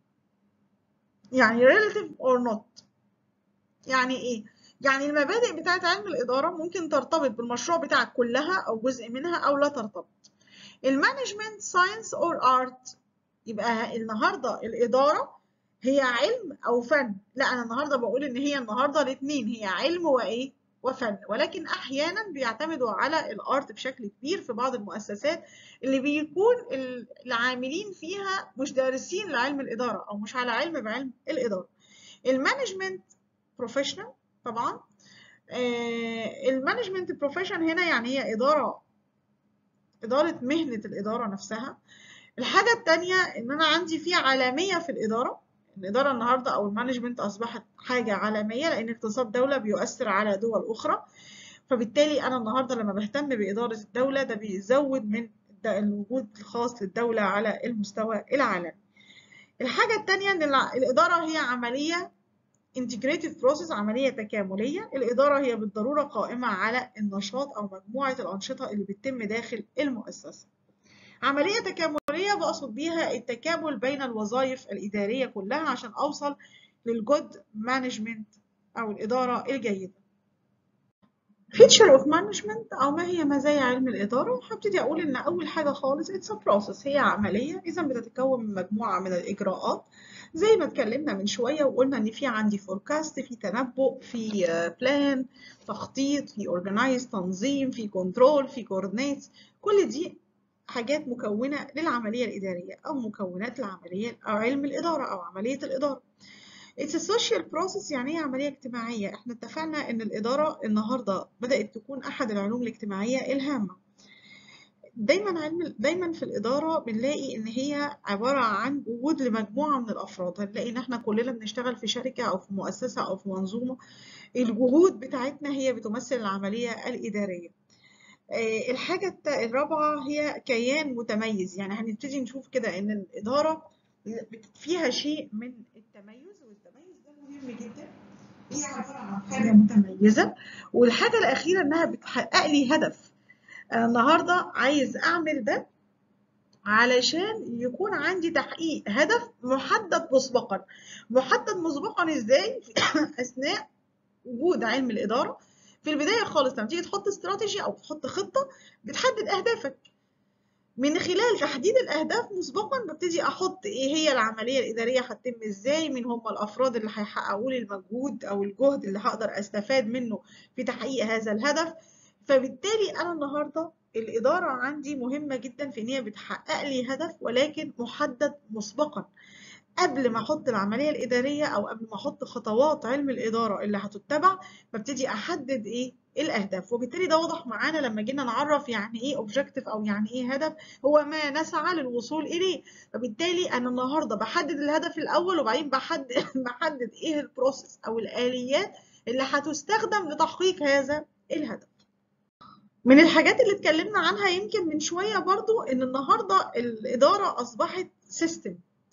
يعني relative or not يعني ايه يعني المبادئ بتاعت علم الإدارة ممكن ترتبط بالمشروع بتاعك كلها أو جزء منها أو لا ترتبط المانجمنت ساينس اور ارت يبقى النهاردة الإدارة هي علم أو فن لا أنا النهاردة بقول إن هي النهاردة الاتنين هي علم وإيه وفن ولكن أحيانا بيعتمدوا على الارت بشكل كبير في بعض المؤسسات اللي بيكون العاملين فيها مش دارسين لعلم الإدارة أو مش على علم بعلم الإدارة المانجمنت بروفيشنال طبعا آه المانجمنت بروفيشن هنا يعني هي إدارة إدارة مهنة الإدارة نفسها الحاجة التانية إن أنا عندي في عالمية في الإدارة الإدارة النهاردة أو المانجمنت أصبحت حاجة عالمية لأن اقتصاد دولة بيؤثر على دول أخرى فبالتالي أنا النهاردة لما بهتم بإدارة الدولة ده بيزود من الوجود الخاص للدولة على المستوى العالمي. الحاجة التانية إن الإدارة هي عملية integrated process عملية تكاملية، الإدارة هي بالضرورة قائمة على النشاط أو مجموعة الأنشطة اللي بتتم داخل المؤسسة. عملية تكاملية بقصد بيها التكامل بين الوظائف الإدارية كلها عشان أوصل للجود مانجمنت أو الإدارة الجيدة. feature of management أو ما هي مزايا علم الإدارة هبتدي أقول إن أول حاجة خالص it's a process هي عملية إذا بتتكون من مجموعة من الإجراءات زي ما اتكلمنا من شوية وقلنا إن في عندي forecast في تنبؤ في plan تخطيط في organize تنظيم في control في coordinate كل دي حاجات مكونة للعملية الإدارية أو مكونات العملية أو علم الإدارة أو عملية الإدارة It's a social process يعني هي عملية اجتماعية احنا اتفقنا ان الإدارة النهاردة بدأت تكون أحد العلوم الاجتماعية الهامة دايما علم دايما في الإدارة بنلاقي إن هي عبارة عن وجود لمجموعة من الأفراد هنلاقي إن احنا كلنا بنشتغل في شركة أو في مؤسسة أو في منظومة الجهود بتاعتنا هي بتمثل العملية الإدارية آه، الحاجة الت- الرابعة هي كيان متميز يعني هنبتدي نشوف كده إن الإدارة فيها شيء من التميز والتميز ده مهم جدا هي عبارة عن حاجة متميزة والحاجة الأخيرة إنها بتحقق لي هدف أنا النهاردة عايز أعمل ده علشان يكون عندي تحقيق هدف محدد مسبقا محدد مسبقا ازاي اثناء وجود علم الاداره في البدايه خالص لما تيجي تحط استراتيجي او تحط خطه بتحدد اهدافك من خلال تحديد الاهداف مسبقا ببتدي احط ايه هي العمليه الاداريه هتتم ازاي مين هم الافراد اللي هيحققوا لي المجهود او الجهد اللي هقدر استفاد منه في تحقيق هذا الهدف فبالتالي انا النهارده الاداره عندي مهمه جدا في ان هي بتحقق لي هدف ولكن محدد مسبقا قبل ما احط العمليه الاداريه او قبل ما احط خطوات علم الاداره اللي هتتبع ببتدي احدد ايه الاهداف وبالتالي ده واضح معانا لما جينا نعرف يعني ايه اوبجكتيف او يعني ايه هدف هو ما نسعى للوصول اليه فبالتالي انا النهارده بحدد الهدف الاول وبعدين بحدد بحدد ايه البروسيس او الاليات اللي هتستخدم لتحقيق هذا الهدف من الحاجات اللي اتكلمنا عنها يمكن من شوية برضو ان النهاردة الإدارة أصبحت سيستم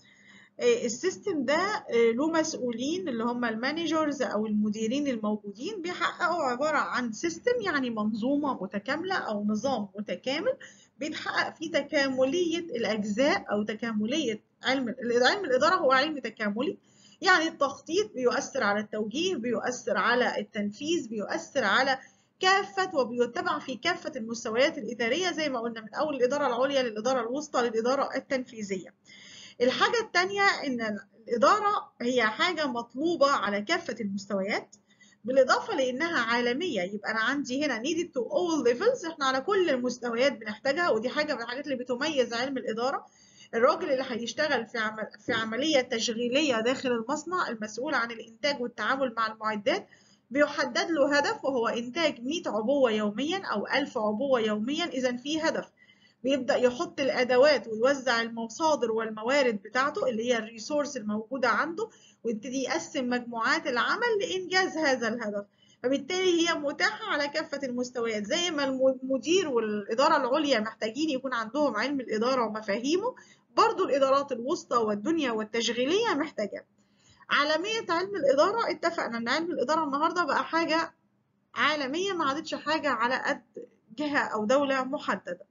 السيستم ده له مسؤولين اللي هم المانجرز او المديرين الموجودين بيحققوا عبارة عن سيستم يعني منظومة متكاملة او نظام متكامل بيتحقق فيه تكاملية الأجزاء أو تكاملية علم علم الإدارة هو علم تكاملي يعني التخطيط بيؤثر على التوجيه بيؤثر على التنفيذ بيؤثر على كافة وبيتبع في كافة المستويات الإدارية زي ما قلنا من أول الإدارة العليا للإدارة الوسطى للإدارة التنفيذية الحاجة التانية إن الإدارة هي حاجة مطلوبة على كافة المستويات بالإضافة لأنها عالمية يبقى أنا عندي هنا needed to all levels إحنا على كل المستويات بنحتاجها ودي حاجة من الحاجات اللي بتميز علم الإدارة الراجل اللي هيشتغل في عمل في عملية تشغيلية داخل المصنع المسؤول عن الإنتاج والتعامل مع المعدات بيحدد له هدف وهو إنتاج 100 عبوة يوميا أو 1000 عبوة يوميا إذا في هدف بيبدأ يحط الأدوات ويوزع المصادر والموارد بتاعته اللي هي الريسورس الموجودة عنده ويبتدي يقسم مجموعات العمل لإنجاز هذا الهدف فبالتالي هي متاحة على كافة المستويات زي ما المدير والإدارة العليا محتاجين يكون عندهم علم الإدارة ومفاهيمه برضو الإدارات الوسطى والدنيا والتشغيلية محتاجة عالمية علم الإدارة اتفقنا إن علم الإدارة النهاردة بقى حاجة عالمية ما عادتش حاجة على قد جهة أو دولة محددة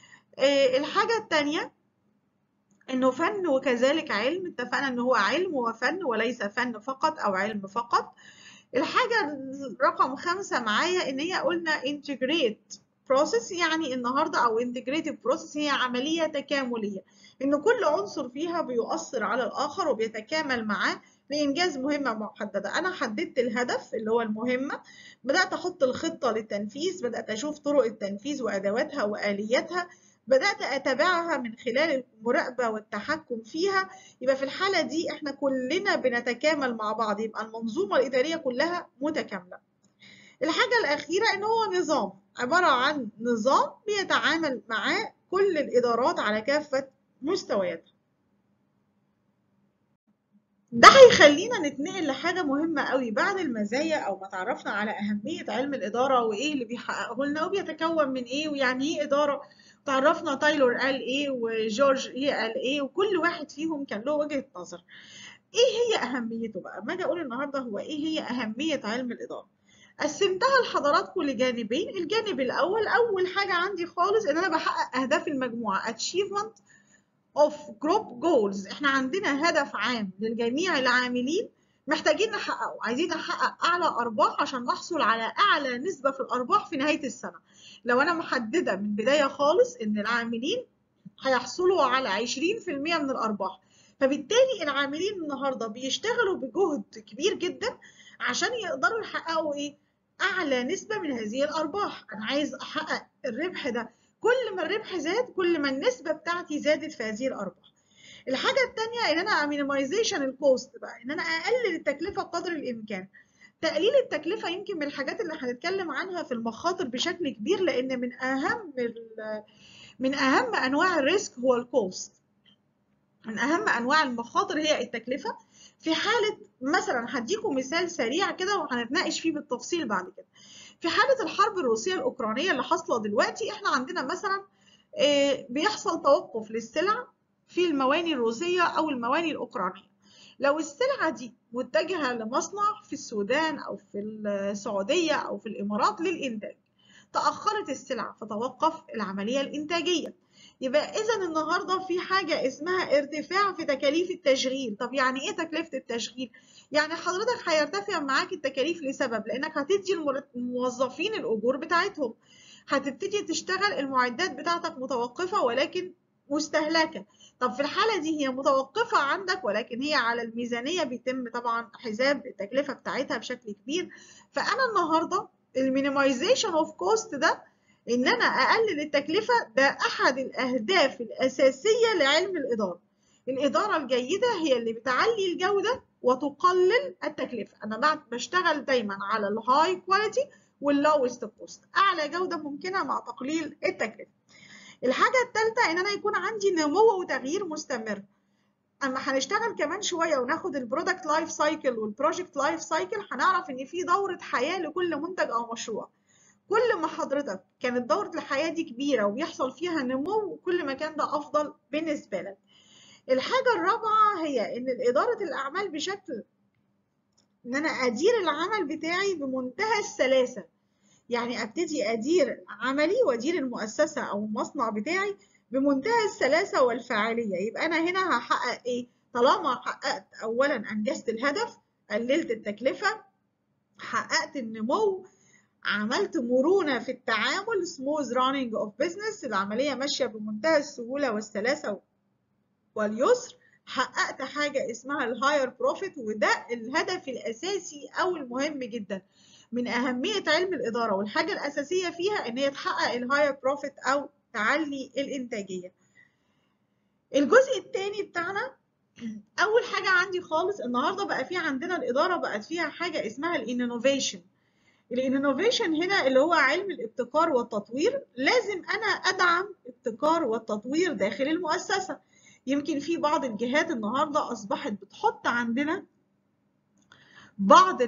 الحاجة التانية إنه فن وكذلك علم اتفقنا إن هو علم وفن وليس فن فقط أو علم فقط الحاجة رقم خمسة معايا إن هي قلنا integrate process يعني النهاردة أو integrative process هي عملية تكاملية إن كل عنصر فيها بيؤثر على الآخر وبيتكامل معاه لإنجاز مهمة محددة أنا حددت الهدف اللي هو المهمة بدأت أحط الخطة للتنفيذ بدأت أشوف طرق التنفيذ وأدواتها وآلياتها بدأت أتابعها من خلال المراقبة والتحكم فيها يبقى في الحالة دي إحنا كلنا بنتكامل مع بعض يبقى المنظومة الإدارية كلها متكاملة الحاجة الأخيرة إن هو نظام عبارة عن نظام بيتعامل معاه كل الإدارات على كافة مستوياتها ده هيخلينا نتنقل لحاجة مهمة قوي بعد المزايا أو ما تعرفنا على أهمية علم الإدارة وإيه اللي بيحققه لنا وبيتكون من إيه ويعني إيه إدارة تعرفنا تايلور قال إيه وجورج إيه قال إيه وكل واحد فيهم كان له وجهة نظر إيه هي أهميته بقى؟ ما أجي أقول النهاردة هو إيه هي أهمية علم الإدارة؟ قسمتها لحضراتكم لجانبين الجانب الأول أول حاجة عندي خالص إن أنا بحقق أهداف المجموعة achievement of group goals احنا عندنا هدف عام للجميع العاملين محتاجين نحققه عايزين نحقق اعلى ارباح عشان نحصل على اعلى نسبة في الارباح في نهاية السنة لو انا محددة من بداية خالص ان العاملين هيحصلوا على 20% من الارباح فبالتالي العاملين النهاردة بيشتغلوا بجهد كبير جدا عشان يقدروا يحققوا ايه اعلى نسبة من هذه الارباح انا عايز احقق الربح ده كل ما الربح زاد كل ما النسبة بتاعتي زادت في هذه الأرباح. الحاجة التانية إن أنا مينيمايزيشن الكوست بقى إن أنا أقلل التكلفة قدر الإمكان. تقليل التكلفة يمكن من الحاجات اللي هنتكلم عنها في المخاطر بشكل كبير لأن من أهم من أهم أنواع الريسك هو الكوست. من أهم أنواع المخاطر هي التكلفة. في حالة مثلا هديكم مثال سريع كده وهنتناقش فيه بالتفصيل بعد كده. في حالة الحرب الروسية الأوكرانية اللي حاصلة دلوقتي احنا عندنا مثلا بيحصل توقف للسلع في المواني الروسية أو المواني الأوكرانية لو السلعة دي متجهة لمصنع في السودان أو في السعودية أو في الإمارات للإنتاج تأخرت السلع فتوقف العملية الإنتاجية يبقى إذا النهاردة في حاجة اسمها ارتفاع في تكاليف التشغيل طب يعني إيه تكلفة التشغيل؟ يعني حضرتك هيرتفع معاك التكاليف لسبب لأنك هتدي الموظفين الأجور بتاعتهم هتبتدي تشتغل المعدات بتاعتك متوقفة ولكن مستهلكة طب في الحالة دي هي متوقفة عندك ولكن هي على الميزانية بيتم طبعا حساب التكلفة بتاعتها بشكل كبير فأنا النهاردة المينيمايزيشن اوف كوست ده ان انا اقلل التكلفة ده احد الاهداف الاساسية لعلم الادارة الادارة الجيدة هي اللي بتعلي الجودة وتقلل التكلفة انا بشتغل دايما على الهاي كواليتي واللوست كوست اعلى جودة ممكنة مع تقليل التكلفة الحاجة الثالثة ان انا يكون عندي نمو وتغيير مستمر اما هنشتغل كمان شويه وناخد البرودكت لايف سايكل والبروجكت لايف سايكل هنعرف ان في دوره حياه لكل منتج او مشروع كل ما حضرتك كانت دوره الحياه دي كبيره وبيحصل فيها نمو كل ما كان ده افضل بالنسبه لك الحاجه الرابعه هي ان اداره الاعمال بشكل ان انا ادير العمل بتاعي بمنتهى السلاسه يعني ابتدي ادير عملي وادير المؤسسه او المصنع بتاعي بمنتهى السلاسة والفاعلية يبقى أنا هنا هحقق إيه؟ طالما حققت أولا أنجزت الهدف قللت التكلفة حققت النمو عملت مرونة في التعامل smooth running of business العملية ماشية بمنتهى السهولة والسلاسة واليسر حققت حاجة اسمها الهاير بروفيت وده الهدف الأساسي أو المهم جدا من أهمية علم الإدارة والحاجة الأساسية فيها إن هي تحقق الهاير بروفيت أو تعلي الإنتاجية الجزء الثاني بتاعنا أول حاجة عندي خالص النهاردة بقى في عندنا الإدارة بقت فيها حاجة اسمها الانوفيشن الانوفيشن هنا اللي هو علم الابتكار والتطوير لازم أنا أدعم الابتكار والتطوير داخل المؤسسة يمكن في بعض الجهات النهاردة أصبحت بتحط عندنا بعض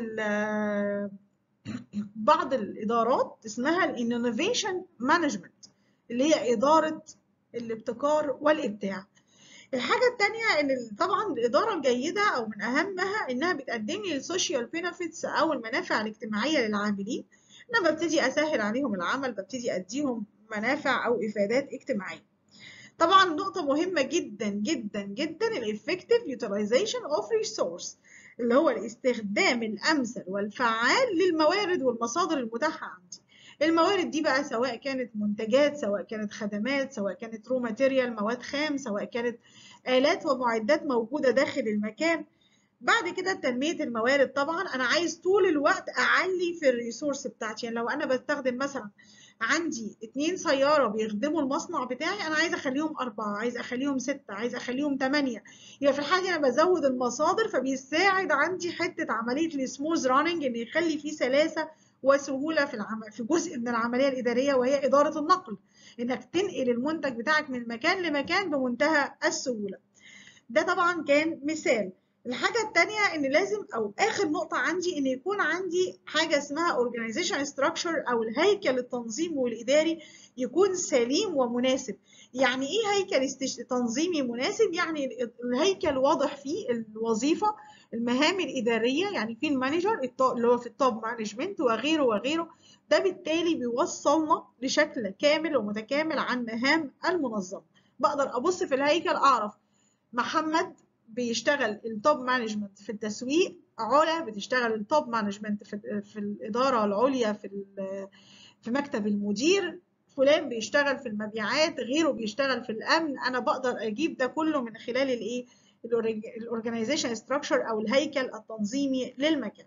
بعض الإدارات اسمها الانوفيشن مانجمنت اللي هي إدارة الابتكار والإبداع. الحاجة التانية إن طبعا الإدارة الجيدة أو من أهمها إنها بتقدم لي السوشيال بينفيتس أو المنافع الاجتماعية للعاملين. أنا ببتدي أسهل عليهم العمل، ببتدي أديهم منافع أو إفادات اجتماعية. طبعا نقطة مهمة جدا جدا جدا الإفكتيف يوتيلايزيشن أوف ريسورس اللي هو الاستخدام الأمثل والفعال للموارد والمصادر المتاحة عندي. الموارد دي بقى سواء كانت منتجات سواء كانت خدمات سواء كانت رو ماتيريال مواد خام سواء كانت آلات ومعدات موجودة داخل المكان بعد كده تنمية الموارد طبعا أنا عايز طول الوقت أعلي في الريسورس بتاعتي يعني لو أنا بستخدم مثلا عندي اتنين سيارة بيخدموا المصنع بتاعي أنا عايز أخليهم أربعة عايز أخليهم ستة عايز أخليهم تمانية يبقى في الحاجة أنا بزود المصادر فبيساعد عندي حتة عملية السموز راننج إن يخلي فيه سلاسة وسهولة في العمل في جزء من العملية الإدارية وهي إدارة النقل إنك تنقل المنتج بتاعك من مكان لمكان بمنتهى السهولة ده طبعا كان مثال الحاجة التانية إن لازم أو آخر نقطة عندي إن يكون عندي حاجة اسمها organization structure أو الهيكل التنظيمي والإداري يكون سليم ومناسب يعني إيه هيكل تنظيمي مناسب؟ يعني الهيكل واضح فيه الوظيفة المهام الإدارية يعني في المانجر اللي هو في التوب مانجمنت وغيره وغيره ده بالتالي بيوصلنا لشكل كامل ومتكامل عن مهام المنظمة بقدر أبص في الهيكل أعرف محمد بيشتغل التوب مانجمنت في التسويق علا بتشتغل التوب مانجمنت في, في الإدارة العليا في في مكتب المدير فلان بيشتغل في المبيعات غيره بيشتغل في الأمن أنا بقدر أجيب ده كله من خلال الإيه الاورجنايزيشن ستراكشر او الهيكل التنظيمي للمكان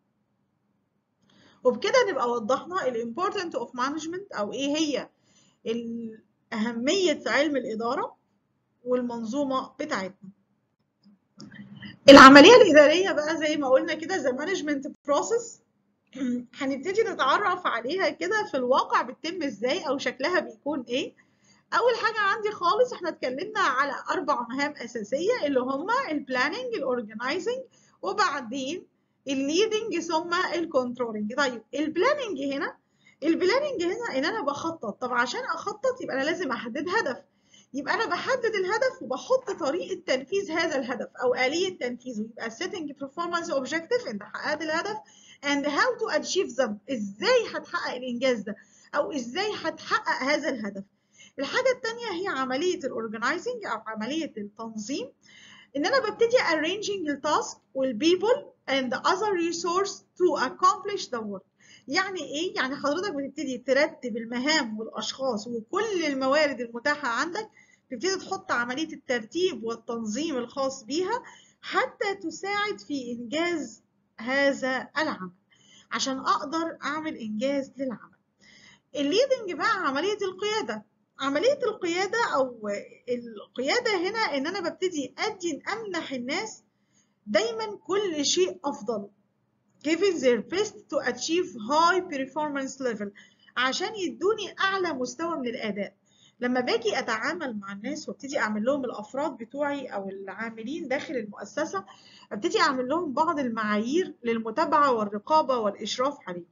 وبكده نبقى وضحنا الامبورتنت اوف مانجمنت او ايه هي اهميه علم الاداره والمنظومه بتاعتنا العمليه الاداريه بقى زي ما قلنا كده ذا مانجمنت بروسيس هنبتدي نتعرف عليها كده في الواقع بتتم ازاي او شكلها بيكون ايه اول حاجه عندي خالص احنا اتكلمنا على اربع مهام اساسيه اللي هما البلاننج الاورجنايزنج وبعدين الليدنج ثم الكنترولنج طيب البلاننج هنا البلاننج هنا ان انا بخطط طب عشان اخطط يبقى انا لازم احدد هدف يبقى انا بحدد الهدف وبحط طريقه تنفيذ هذا الهدف او اليه تنفيذه يبقى setting performance objective انت حققت الهدف and how to achieve them ازاي هتحقق الانجاز ده او ازاي هتحقق هذا الهدف الحاجه الثانيه هي عمليه الاورجنايزنج او عمليه التنظيم ان انا ببتدي arranging التاسك والبيبل and the other resource to accomplish the work يعني ايه يعني حضرتك بتبتدي ترتب المهام والاشخاص وكل الموارد المتاحه عندك تبتدي تحط عمليه الترتيب والتنظيم الخاص بيها حتى تساعد في انجاز هذا العمل عشان اقدر اعمل انجاز للعمل الليدنج بقى عمليه القياده عمليه القياده او القياده هنا ان انا ببتدي ادي امنح الناس دايما كل شيء افضل giving their best to achieve high performance level عشان يدوني أعلى مستوى من الأداء لما باجي أتعامل مع الناس وابتدي أعمل لهم الأفراد بتوعي أو العاملين داخل المؤسسة ابتدي أعمل لهم بعض المعايير للمتابعة والرقابة والإشراف عليهم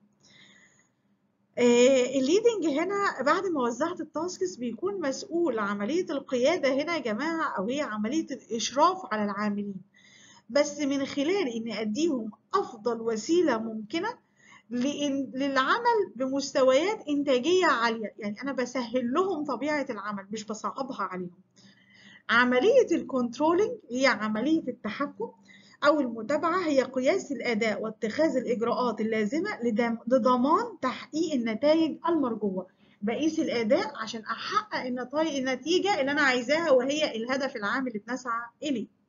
الليدنج هنا بعد ما وزعت التاسكس بيكون مسؤول عملية القيادة هنا يا جماعة أو هي عملية الإشراف على العاملين بس من خلال اني اديهم افضل وسيله ممكنه للعمل بمستويات انتاجيه عاليه يعني انا بسهل لهم طبيعه العمل مش بصعبها عليهم عمليه الكنترولنج هي عمليه التحكم او المتابعه هي قياس الاداء واتخاذ الاجراءات اللازمه لضمان تحقيق النتائج المرجوه بقيس الاداء عشان احقق النتيجه اللي انا عايزاها وهي الهدف العام اللي بنسعى اليه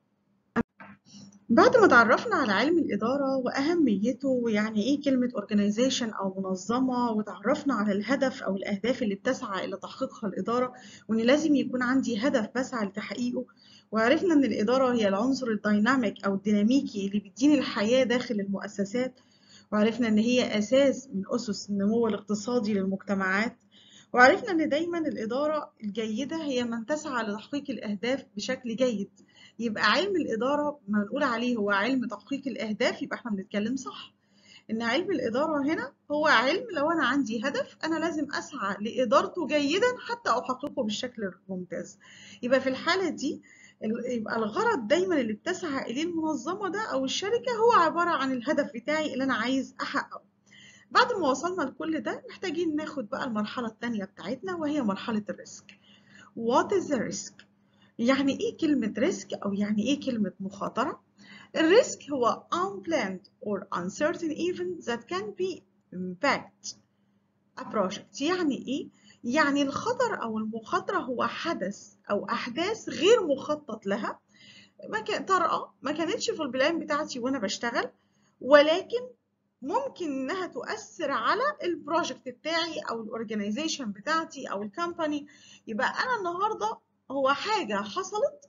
بعد ما تعرفنا على علم الإدارة وأهميته ويعني إيه كلمة organization أو منظمة وتعرفنا على الهدف أو الأهداف اللي بتسعى إلى تحقيقها الإدارة وإن لازم يكون عندي هدف بسعى لتحقيقه وعرفنا إن الإدارة هي العنصر الديناميك أو الديناميكي اللي بيديني الحياة داخل المؤسسات وعرفنا إن هي أساس من أسس النمو الاقتصادي للمجتمعات وعرفنا إن دايما الإدارة الجيدة هي من تسعى لتحقيق الأهداف بشكل جيد يبقى علم الإدارة ما نقول عليه هو علم تحقيق الأهداف يبقى احنا بنتكلم صح إن علم الإدارة هنا هو علم لو أنا عندي هدف أنا لازم أسعى لإدارته جيدا حتى أحققه بالشكل الممتاز يبقى في الحالة دي يبقى الغرض دايما اللي بتسعى إليه المنظمة ده أو الشركة هو عبارة عن الهدف بتاعي اللي أنا عايز أحققه بعد ما وصلنا لكل ده محتاجين ناخد بقى المرحلة التانية بتاعتنا وهي مرحلة الريسك What is the risk؟ يعني ايه كلمة ريسك او يعني ايه كلمة مخاطرة؟ الريسك هو unplanned or uncertain event that can be impact a project يعني ايه؟ يعني الخطر او المخاطرة هو حدث او احداث غير مخطط لها ما كان طارئة ما كانتش في البلان بتاعتي وانا بشتغل ولكن ممكن انها تؤثر على البروجكت بتاعي او الاورجنايزيشن بتاعتي او الكومباني يبقى انا النهارده هو حاجة حصلت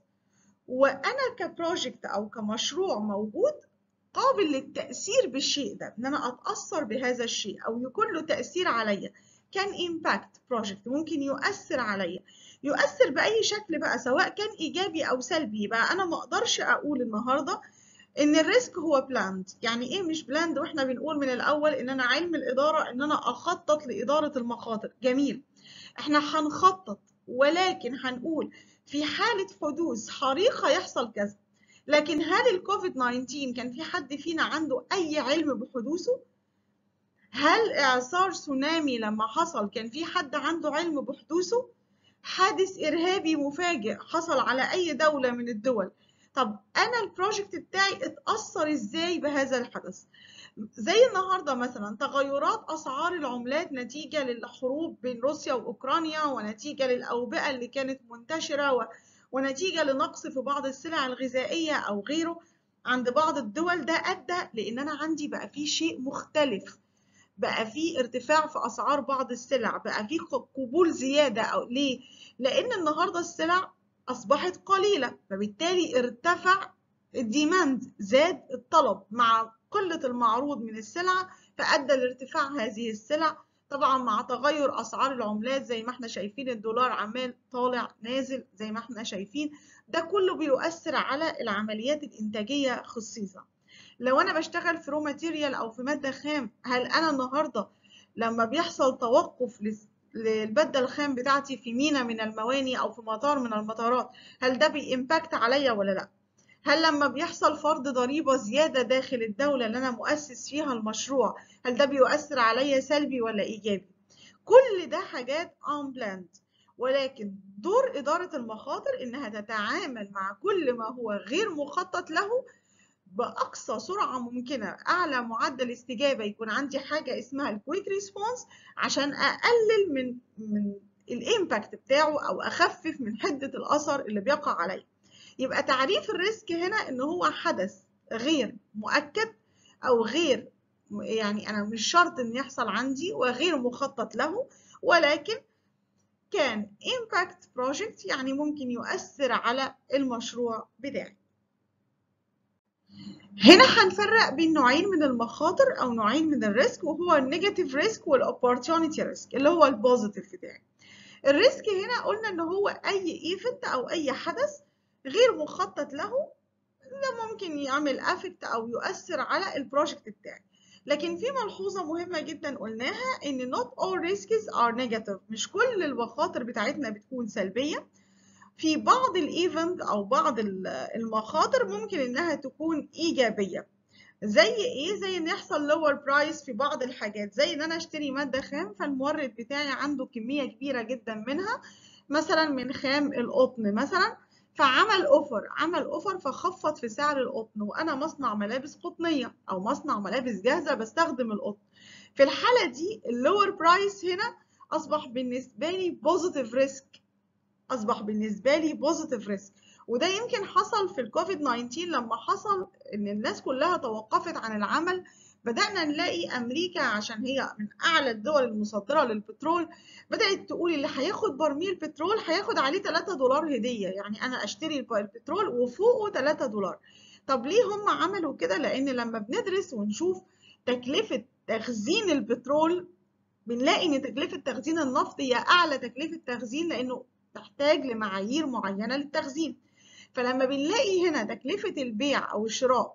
وأنا كبروجكت أو كمشروع موجود قابل للتأثير بالشيء ده إن أنا أتأثر بهذا الشيء أو يكون له تأثير عليا كان إمباكت بروجكت ممكن يؤثر عليا يؤثر بأي شكل بقى سواء كان إيجابي أو سلبي بقى أنا ما أقدرش أقول النهاردة إن الريسك هو بلاند يعني إيه مش بلاند وإحنا بنقول من الأول إن أنا علم الإدارة إن أنا أخطط لإدارة المخاطر جميل إحنا هنخطط ولكن هنقول في حالة حدوث حريق هيحصل كذا لكن هل الكوفيد 19 كان في حد فينا عنده أي علم بحدوثه؟ هل إعصار تسونامي لما حصل كان في حد عنده علم بحدوثه؟ حادث إرهابي مفاجئ حصل على أي دولة من الدول طب أنا البروجكت بتاعي اتأثر إزاي بهذا الحدث؟ زي النهاردة مثلا تغيرات أسعار العملات نتيجة للحروب بين روسيا وأوكرانيا ونتيجة للأوبئة اللي كانت منتشرة و... ونتيجة لنقص في بعض السلع الغذائية أو غيره عند بعض الدول ده أدى لأن أنا عندي بقى في شيء مختلف بقى في ارتفاع في أسعار بعض السلع بقى في قبول زيادة أو ليه؟ لأن النهاردة السلع أصبحت قليلة فبالتالي ارتفع الديماند زاد الطلب مع قلة المعروض من السلعة فأدى لارتفاع هذه السلع طبعا مع تغير أسعار العملات زي ما احنا شايفين الدولار عمال طالع نازل زي ما احنا شايفين ده كله بيؤثر على العمليات الإنتاجية خصيصا لو انا بشتغل في رو ماتيريال او في ماده خام هل انا النهارده لما بيحصل توقف للماده الخام بتاعتي في مينا من المواني او في مطار من المطارات هل ده بيمباكت عليا ولا لا هل لما بيحصل فرض ضريبة زيادة داخل الدولة اللي أنا مؤسس فيها المشروع هل ده بيؤثر عليا سلبي ولا إيجابي؟ كل ده حاجات unplanned ولكن دور إدارة المخاطر إنها تتعامل مع كل ما هو غير مخطط له بأقصى سرعة ممكنة أعلى معدل استجابة يكون عندي حاجة اسمها الكويك ريسبونس عشان أقلل من من الإمباكت بتاعه أو أخفف من حدة الأثر اللي بيقع عليه يبقى تعريف الريسك هنا إن هو حدث غير مؤكد أو غير يعني أنا مش شرط إن يحصل عندي وغير مخطط له ولكن كان impact project يعني ممكن يؤثر على المشروع بتاعي هنا هنفرق بين نوعين من المخاطر او نوعين من الريسك وهو النيجاتيف ريسك والاوبورتيونيتي ريسك اللي هو البوزيتيف بتاعي الريسك هنا قلنا ان هو اي ايفنت او اي حدث غير مخطط له ده ممكن يعمل افكت او يؤثر على البروجكت بتاعي لكن في ملحوظة مهمة جدا قلناها ان not all risks are negative مش كل المخاطر بتاعتنا بتكون سلبية في بعض الايفنت او بعض المخاطر ممكن انها تكون ايجابيه زي ايه زي ان يحصل لور برايس في بعض الحاجات زي ان انا اشتري ماده خام فالمورد بتاعي عنده كميه كبيره جدا منها مثلا من خام القطن مثلا فعمل اوفر عمل اوفر فخفض في سعر القطن وانا مصنع ملابس قطنيه او مصنع ملابس جاهزه بستخدم القطن في الحاله دي اللور برايس هنا اصبح بالنسبه لي بوزيتيف ريسك اصبح بالنسبه لي بوزيتيف ريسك وده يمكن حصل في الكوفيد 19 لما حصل ان الناس كلها توقفت عن العمل بدأنا نلاقي أمريكا عشان هي من أعلى الدول المصدرة للبترول بدأت تقول اللي هياخد برميل بترول هياخد عليه 3 دولار هدية يعني أنا أشتري البترول وفوقه 3 دولار طب ليه هم عملوا كده؟ لأن لما بندرس ونشوف تكلفة تخزين البترول بنلاقي إن تكلفة تخزين النفط هي أعلى تكلفة تخزين لأنه تحتاج لمعايير معينة للتخزين فلما بنلاقي هنا تكلفة البيع أو الشراء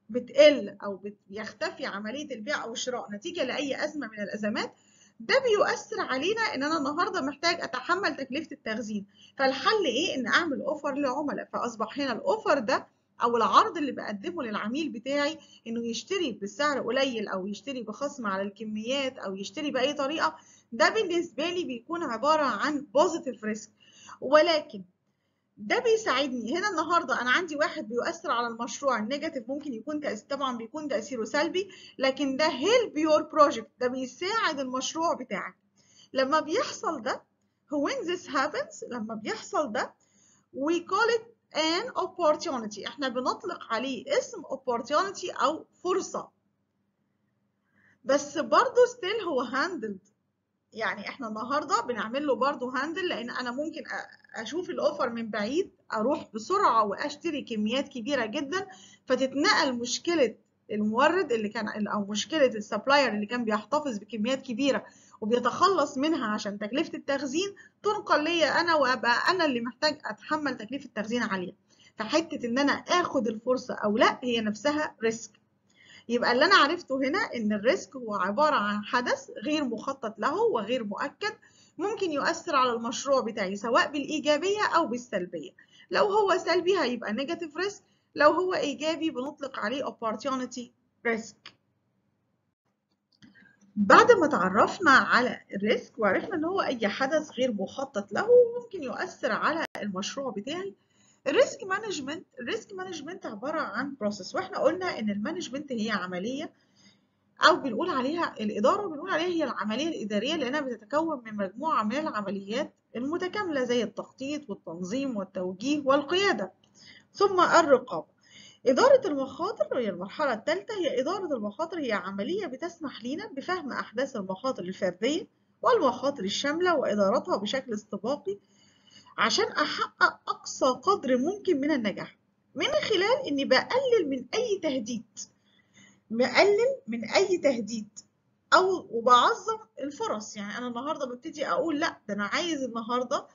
بتقل أو بيختفي عملية البيع أو الشراء نتيجة لأي أزمة من الأزمات ده بيؤثر علينا ان انا النهارده محتاج اتحمل تكلفه التخزين فالحل ايه ان اعمل اوفر للعملاء فاصبح هنا الاوفر ده او العرض اللي بقدمه للعميل بتاعي انه يشتري بسعر قليل او يشتري بخصم على الكميات او يشتري باي طريقه ده بالنسبه لي بيكون عباره عن بوزيتيف ريسك ولكن ده بيساعدني هنا النهارده انا عندي واحد بيؤثر على المشروع النيجاتيف ممكن يكون تأثير طبعا بيكون تاثيره سلبي لكن ده هيلب يور بروجكت ده بيساعد المشروع بتاعك لما بيحصل ده when this happens لما بيحصل ده we call it an opportunity احنا بنطلق عليه اسم opportunity او فرصه بس برضه still هو handled يعني احنا النهارده بنعمل له برضه هاندل لان انا ممكن اشوف الاوفر من بعيد اروح بسرعه واشتري كميات كبيره جدا فتتنقل مشكله المورد اللي كان او مشكله السبلاير اللي كان بيحتفظ بكميات كبيره وبيتخلص منها عشان تكلفه التخزين تنقل ليا انا وابقى انا اللي محتاج اتحمل تكلفه التخزين عليها فحته ان انا اخد الفرصه او لا هي نفسها ريسك يبقى اللي أنا عرفته هنا إن الريسك هو عبارة عن حدث غير مخطط له وغير مؤكد ممكن يؤثر على المشروع بتاعي سواء بالإيجابية أو بالسلبية لو هو سلبي هيبقى نيجاتيف ريسك لو هو إيجابي بنطلق عليه opportunity risk بعد ما تعرفنا على الريسك وعرفنا ان هو اي حدث غير مخطط له ممكن يؤثر على المشروع بتاعي الريسك مانجمنت الريسك مانجمنت عباره عن بروسيس واحنا قلنا ان المانجمنت هي عمليه او بنقول عليها الاداره بنقول عليها هي العمليه الاداريه لانها بتتكون من مجموعه من العمليات المتكامله زي التخطيط والتنظيم والتوجيه والقياده ثم الرقابه إدارة المخاطر هي المرحلة الثالثة هي إدارة المخاطر هي عملية بتسمح لنا بفهم أحداث المخاطر الفردية والمخاطر الشاملة وإدارتها بشكل استباقي عشان أحقق أقصى قدر ممكن من النجاح من خلال إني بقلل من أي تهديد بقلل من أي تهديد أو وبعظم الفرص يعني أنا النهاردة ببتدي أقول لأ ده أنا عايز النهاردة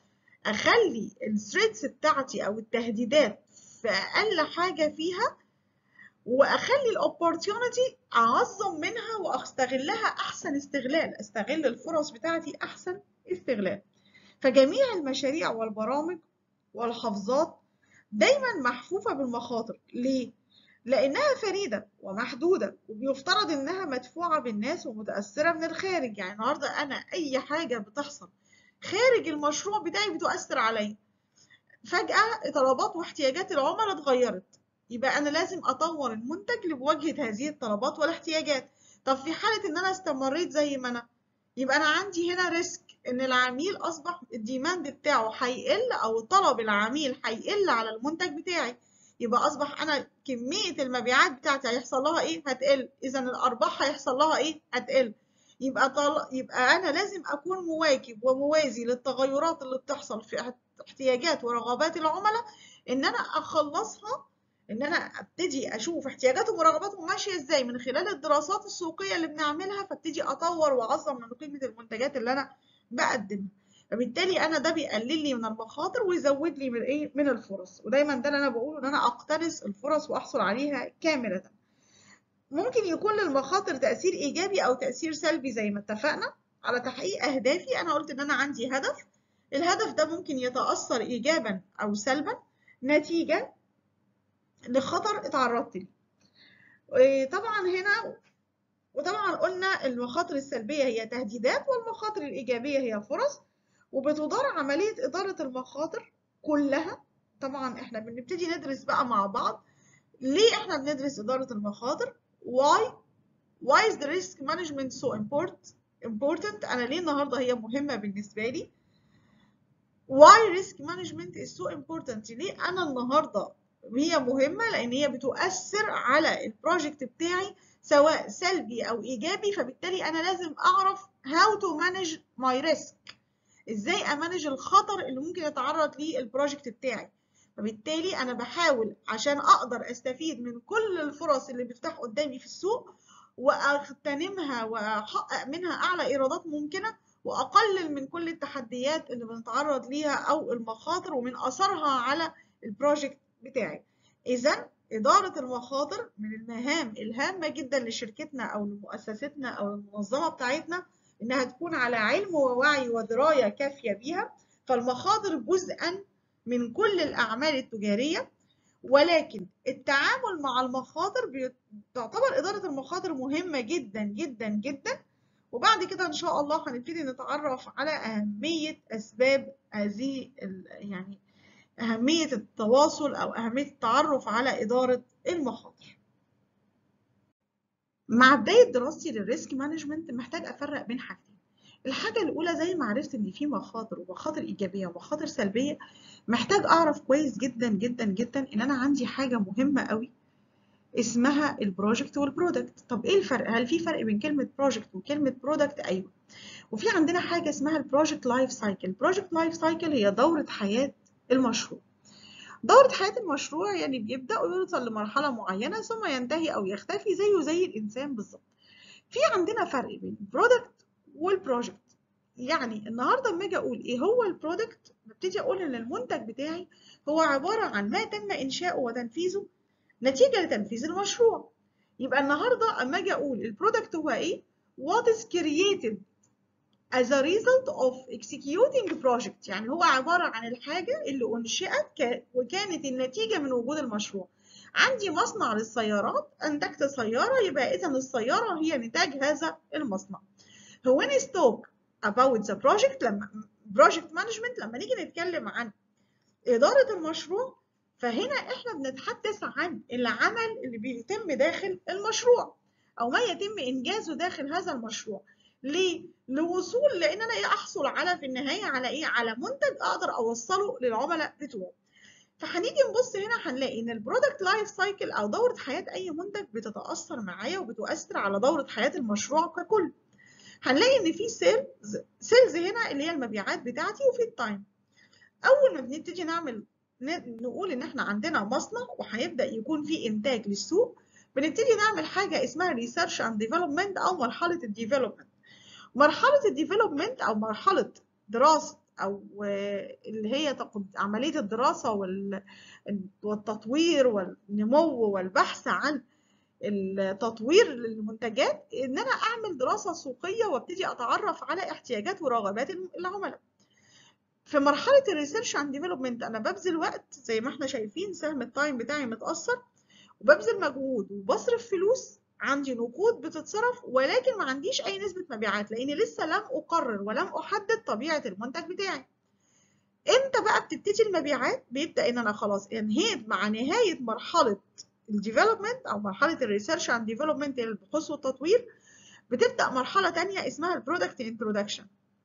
أخلي الثريتس بتاعتي أو التهديدات في أقل حاجة فيها واخلي الاوبورتيونيتي اعظم منها واستغلها احسن استغلال استغل الفرص بتاعتي احسن استغلال فجميع المشاريع والبرامج والحافظات دايما محفوفة بالمخاطر ليه؟ لأنها فريدة ومحدودة وبيفترض إنها مدفوعة بالناس ومتأثرة من الخارج يعني النهاردة أنا أي حاجة بتحصل خارج المشروع بتاعي بتؤثر عليا فجأة طلبات واحتياجات العملاء اتغيرت يبقى أنا لازم أطور المنتج لمواجهة هذه الطلبات والاحتياجات طب في حالة إن أنا استمريت زي ما أنا يبقى أنا عندي هنا ريسك إن العميل أصبح الديماند بتاعه هيقل أو طلب العميل هيقل على المنتج بتاعي يبقى أصبح أنا كمية المبيعات بتاعتي هيحصل لها إيه؟ هتقل إذا الأرباح هيحصل لها إيه؟ هتقل يبقى طل... يبقى أنا لازم أكون مواكب وموازي للتغيرات اللي بتحصل في احتياجات ورغبات العملاء إن أنا أخلصها ان انا ابتدي اشوف احتياجاتهم ورغباتهم ماشيه ازاي من خلال الدراسات السوقيه اللي بنعملها فابتدي اطور واعظم من قيمه المنتجات اللي انا بقدمها فبالتالي انا ده بيقلل لي من المخاطر ويزود لي من ايه من الفرص ودايما ده اللي انا بقوله ان انا اقتنص الفرص واحصل عليها كامله ممكن يكون للمخاطر تاثير ايجابي او تاثير سلبي زي ما اتفقنا على تحقيق اهدافي انا قلت ان انا عندي هدف الهدف ده ممكن يتاثر ايجابا او سلبا نتيجه لخطر اتعرضت ليه طبعا هنا وطبعا قلنا المخاطر السلبية هي تهديدات والمخاطر الإيجابية هي فرص وبتدار عملية إدارة المخاطر كلها طبعا احنا بنبتدي ندرس بقى مع بعض ليه احنا بندرس إدارة المخاطر why why is the risk management so important important أنا ليه النهاردة هي مهمة بالنسبة لي why risk management is so important ليه أنا النهاردة هي مهمة لأن هي بتؤثر على البروجكت بتاعي سواء سلبي أو إيجابي فبالتالي أنا لازم أعرف how to manage my risk إزاي أمانج الخطر اللي ممكن يتعرض ليه البروجكت بتاعي فبالتالي أنا بحاول عشان أقدر أستفيد من كل الفرص اللي بتفتح قدامي في السوق وأغتنمها وأحقق منها أعلى إيرادات ممكنة وأقلل من كل التحديات اللي بنتعرض ليها أو المخاطر ومن أثرها على البروجكت بتاعي إذا إدارة المخاطر من المهام الهامة جدا لشركتنا أو لمؤسستنا أو المنظمة بتاعتنا إنها تكون على علم ووعي ودراية كافية بيها فالمخاطر جزءا من كل الأعمال التجارية ولكن التعامل مع المخاطر تعتبر إدارة المخاطر مهمة جدا جدا جدا وبعد كده إن شاء الله هنبتدي نتعرف على أهمية أسباب هذه يعني أهمية التواصل أو أهمية التعرف على إدارة المخاطر. مع بداية دراستي للريسك مانجمنت محتاج أفرق بين حاجتين. الحاجة الأولى زي ما عرفت إن في مخاطر ومخاطر إيجابية ومخاطر سلبية محتاج أعرف كويس جدا جدا جدا إن أنا عندي حاجة مهمة قوي اسمها البروجكت والبرودكت. طب إيه الفرق؟ هل في فرق بين كلمة بروجكت وكلمة برودكت؟ أيوه. وفي عندنا حاجة اسمها البروجكت لايف سايكل. البروجكت لايف سايكل هي دورة حياة المشروع دورة حياة المشروع يعني بيبدأ ويوصل لمرحلة معينة ثم ينتهي أو يختفي زيه زي الإنسان بالظبط في عندنا فرق بين البرودكت والبروجكت يعني النهاردة لما أجي أقول إيه هو البرودكت ببتدي أقول إن المنتج بتاعي هو عبارة عن ما تم إنشاؤه وتنفيذه نتيجة لتنفيذ المشروع يبقى النهاردة أما أجي أقول البرودكت هو إيه what is created as a result of executing project يعني هو عبارة عن الحاجة اللي أنشئت وكانت النتيجة من وجود المشروع عندي مصنع للسيارات أنتجت سيارة يبقى إذا السيارة هي نتاج هذا المصنع when I talk about the project لما project management لما نيجي نتكلم عن إدارة المشروع فهنا إحنا بنتحدث عن العمل اللي بيتم داخل المشروع أو ما يتم إنجازه داخل هذا المشروع ليه؟ لوصول لان انا ايه احصل على في النهايه على ايه؟ على منتج اقدر اوصله للعملاء بتوعي. فهنيجي نبص هنا هنلاقي ان البرودكت لايف سايكل او دوره حياه اي منتج بتتاثر معايا وبتؤثر على دوره حياه المشروع ككل. هنلاقي ان في سيلز سيلز هنا اللي هي المبيعات بتاعتي وفي التايم. اول ما بنبتدي نعمل نقول ان احنا عندنا مصنع وهيبدا يكون في انتاج للسوق بنبتدي نعمل حاجه اسمها ريسيرش اند ديفلوبمنت او مرحله الديفلوبمنت. مرحلة الديفلوبمنت أو مرحلة دراسة أو اللي هي عملية الدراسة والتطوير والنمو والبحث عن التطوير للمنتجات ان انا اعمل دراسه سوقيه وابتدي اتعرف على احتياجات ورغبات العملاء في مرحله الريسيرش اند ديفلوبمنت انا ببذل وقت زي ما احنا شايفين سهم التايم بتاعي متاثر وببذل مجهود وبصرف فلوس عندي نقود بتتصرف ولكن ما عنديش اي نسبه مبيعات لاني لسه لم اقرر ولم احدد طبيعه المنتج بتاعي امتى بقى بتبتدي المبيعات بيبدا ان انا خلاص انهيت مع نهايه مرحله الديفلوبمنت او مرحله الريسيرش اند ديفلوبمنت البحوث والتطوير بتبدا مرحله تانية اسمها البرودكت انترودكشن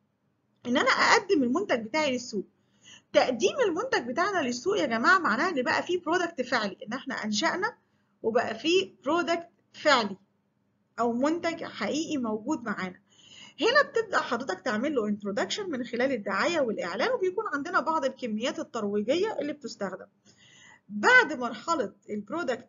ان انا اقدم المنتج بتاعي للسوق تقديم المنتج بتاعنا للسوق يا جماعه معناها ان بقى فيه برودكت فعلي ان احنا انشانا وبقى فيه برودكت فعلي او منتج حقيقي موجود معانا هنا بتبدا حضرتك تعمل له انترودكشن من خلال الدعايه والاعلان وبيكون عندنا بعض الكميات الترويجيه اللي بتستخدم بعد مرحله البرودكت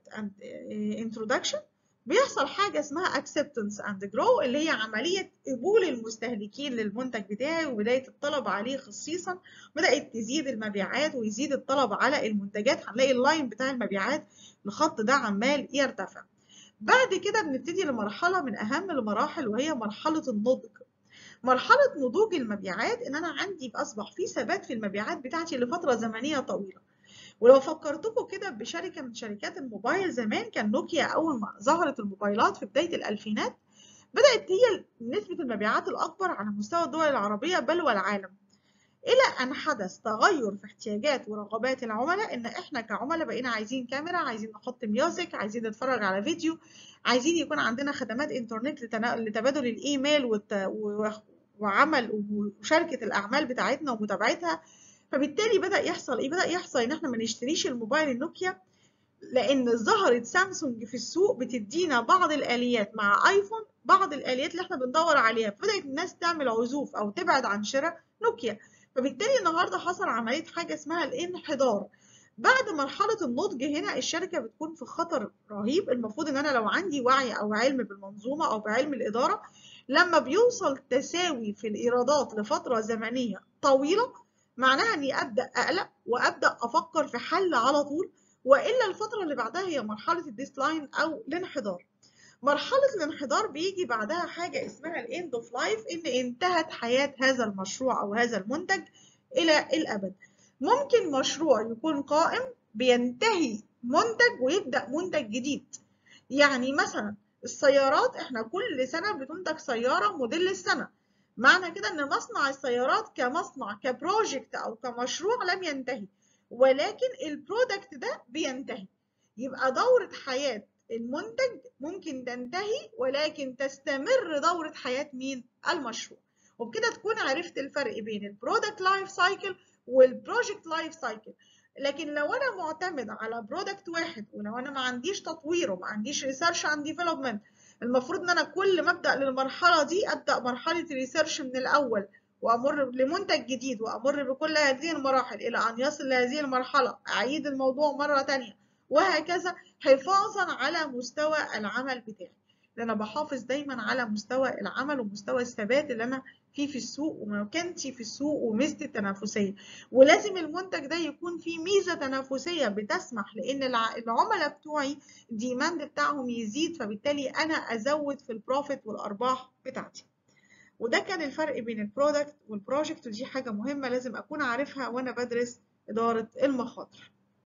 انترودكشن بيحصل حاجه اسمها acceptance and grow اللي هي عمليه قبول المستهلكين للمنتج بتاعي وبدايه الطلب عليه خصيصا بدات تزيد المبيعات ويزيد الطلب على المنتجات هنلاقي اللاين بتاع المبيعات الخط ده عمال يرتفع بعد كده بنبتدي لمرحله من اهم المراحل وهي مرحله النضج مرحله نضوج المبيعات ان انا عندي اصبح في ثبات في المبيعات بتاعتي لفتره زمنيه طويله ولو فكرتكم كده بشركه من شركات الموبايل زمان كان نوكيا اول ما ظهرت الموبايلات في بدايه الالفينات بدات هي نسبه المبيعات الاكبر على مستوى الدول العربيه بل والعالم الى ان حدث تغير في احتياجات ورغبات العملاء ان احنا كعملاء بقينا عايزين كاميرا عايزين نحط ميوزك عايزين نتفرج على فيديو عايزين يكون عندنا خدمات انترنت لتبادل الايميل والت... و... وعمل ومشاركه الاعمال بتاعتنا ومتابعتها فبالتالي بدا يحصل ايه بدا يحصل ان احنا ما نشتريش الموبايل النوكيا لان ظهرت سامسونج في السوق بتدينا بعض الاليات مع ايفون بعض الاليات اللي احنا بندور عليها فبدات الناس تعمل عزوف او تبعد عن شراء نوكيا فبالتالي النهارده حصل عمليه حاجه اسمها الانحدار بعد مرحله النضج هنا الشركه بتكون في خطر رهيب المفروض ان انا لو عندي وعي او علم بالمنظومه او بعلم الاداره لما بيوصل تساوي في الايرادات لفتره زمنيه طويله معناها اني ابدا اقلق وابدا افكر في حل على طول والا الفتره اللي بعدها هي مرحله الديسلاين او الانحدار مرحله الانحدار بيجي بعدها حاجه اسمها الاند اوف لايف ان انتهت حياه هذا المشروع او هذا المنتج الى الابد ممكن مشروع يكون قائم بينتهي منتج ويبدا منتج جديد يعني مثلا السيارات احنا كل سنه بتنتج سياره موديل السنه معنى كده ان مصنع السيارات كمصنع كبروجكت او كمشروع لم ينتهي ولكن البرودكت ده بينتهي يبقى دورة حياة المنتج ممكن تنتهي ولكن تستمر دورة حياة مين المشروع وبكده تكون عرفت الفرق بين البرودكت لايف سايكل والبروجكت لايف سايكل لكن لو انا معتمد على برودكت واحد ولو انا ما عنديش تطوير وما عنديش ريسيرش اند ديفلوبمنت المفروض ان انا كل ما ابدا للمرحله دي ابدا مرحله ريسيرش من الاول وامر لمنتج جديد وامر بكل هذه المراحل الى ان يصل لهذه المرحله اعيد الموضوع مره تانية وهكذا حفاظا على مستوى العمل بتاعي لان انا بحافظ دايما على مستوى العمل ومستوى الثبات اللي انا فيه في السوق ومكانتي في السوق وميزه التنافسيه ولازم المنتج ده يكون فيه ميزه تنافسيه بتسمح لان العملاء بتوعي الديماند بتاعهم يزيد فبالتالي انا ازود في البروفيت والارباح بتاعتي وده كان الفرق بين البرودكت والبروجكت ودي حاجه مهمه لازم اكون عارفها وانا بدرس اداره المخاطر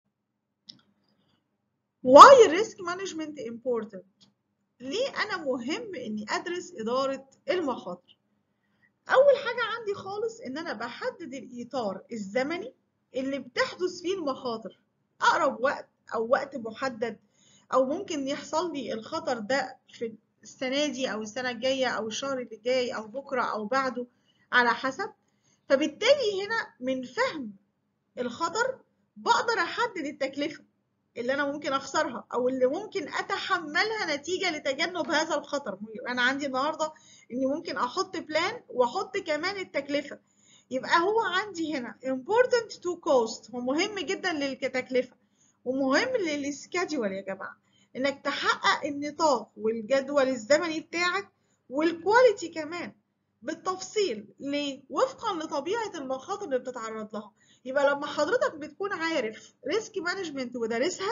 Why risk management important؟ ليه أنا مهم إني أدرس إدارة المخاطر؟ أول حاجة عندي خالص إن أنا بحدد الإطار الزمني اللي بتحدث فيه المخاطر أقرب وقت أو وقت محدد أو ممكن يحصل لي الخطر ده في السنة دي أو السنة الجاية أو الشهر اللي جاي أو بكرة أو بعده على حسب فبالتالي هنا من فهم الخطر بقدر أحدد التكلفة اللي انا ممكن اخسرها او اللي ممكن اتحملها نتيجه لتجنب هذا الخطر انا عندي النهارده اني ممكن احط بلان واحط كمان التكلفه يبقى هو عندي هنا important to cost هو مهم جدا للتكلفه ومهم للسكادول يا جماعه انك تحقق النطاق والجدول الزمني بتاعك والكواليتي كمان بالتفصيل ليه وفقا لطبيعه المخاطر اللي بتتعرض لها يبقى لما حضرتك بتكون عارف ريسك مانجمنت ودارسها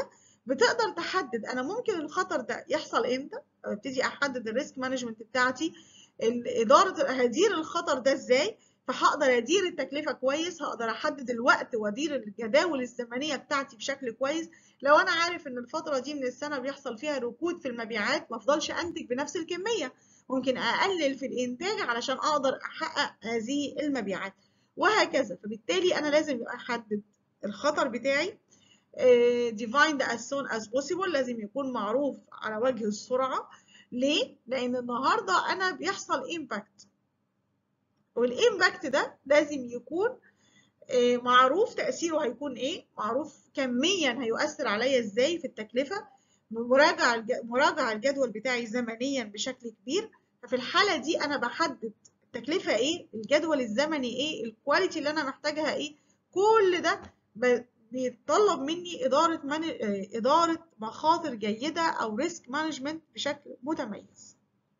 بتقدر تحدد انا ممكن الخطر ده يحصل امتى ابتدي احدد الريسك مانجمنت بتاعتي اداره هدير الخطر ده ازاي فهقدر ادير التكلفه كويس هقدر احدد الوقت وادير الجداول الزمنيه بتاعتي بشكل كويس لو انا عارف ان الفتره دي من السنه بيحصل فيها ركود في المبيعات ما افضلش انتج بنفس الكميه ممكن اقلل في الانتاج علشان اقدر احقق هذه المبيعات وهكذا فبالتالي انا لازم احدد الخطر بتاعي defined as soon as possible لازم يكون معروف على وجه السرعه ليه لان النهارده انا بيحصل impact والامباكت ده لازم يكون معروف تأثيره هيكون ايه معروف كميا هيؤثر عليا ازاي في التكلفة مراجعة مراجعة الجدول بتاعي زمنيا بشكل كبير ففي الحالة دي أنا بحدد التكلفة ايه الجدول الزمني ايه الكواليتي اللي أنا محتاجها ايه كل ده بيتطلب مني إدارة من... إدارة مخاطر جيدة أو ريسك مانجمنت بشكل متميز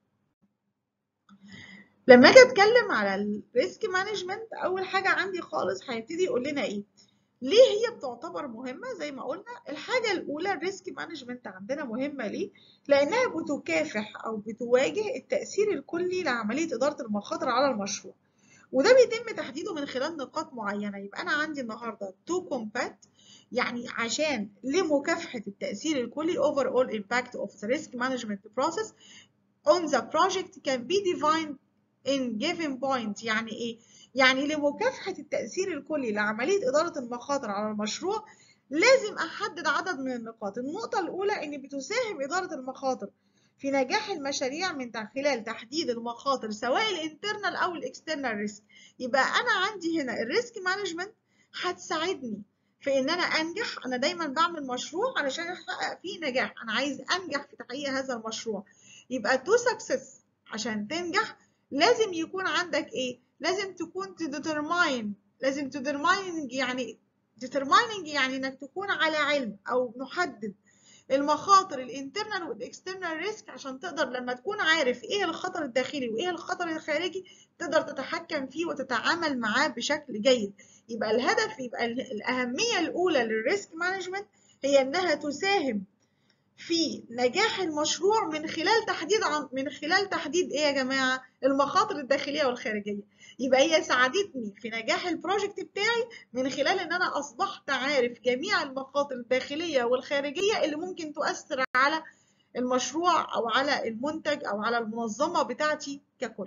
لما اجي اتكلم على الريسك مانجمنت اول حاجه عندي خالص هيبتدي يقول لنا ايه ليه هي بتعتبر مهمه زي ما قلنا الحاجه الاولى الريسك مانجمنت عندنا مهمه ليه لانها بتكافح او بتواجه التاثير الكلي لعمليه اداره المخاطر على المشروع وده بيتم تحديده من خلال نقاط معينه يبقى انا عندي النهارده تو كومبات يعني عشان لمكافحه التاثير الكلي overall impact of the risk management process on the project can be defined in given point يعني ايه؟ يعني لمكافحة التأثير الكلي لعملية إدارة المخاطر على المشروع لازم أحدد عدد من النقاط النقطة الأولى إن بتساهم إدارة المخاطر في نجاح المشاريع من خلال تحديد المخاطر سواء الانترنال أو الاكسترنال ريسك يبقى أنا عندي هنا الريسك مانجمنت هتساعدني في إن أنا أنجح أنا دايما بعمل مشروع علشان أحقق فيه نجاح أنا عايز أنجح في تحقيق هذا المشروع يبقى تو سكسس عشان تنجح لازم يكون عندك ايه لازم تكون تديترماين لازم تديترماين يعني determining يعني انك تكون على علم او نحدد المخاطر الانترنال والاكسترنال ريسك عشان تقدر لما تكون عارف ايه الخطر الداخلي وايه الخطر الخارجي تقدر تتحكم فيه وتتعامل معاه بشكل جيد يبقى الهدف يبقى الاهميه الاولى للريسك مانجمنت هي انها تساهم في نجاح المشروع من خلال تحديد عن من خلال تحديد ايه يا جماعه المخاطر الداخليه والخارجيه يبقى هي ساعدتني في نجاح البروجكت بتاعي من خلال ان انا اصبحت عارف جميع المخاطر الداخليه والخارجيه اللي ممكن تؤثر على المشروع او على المنتج او على المنظمه بتاعتي ككل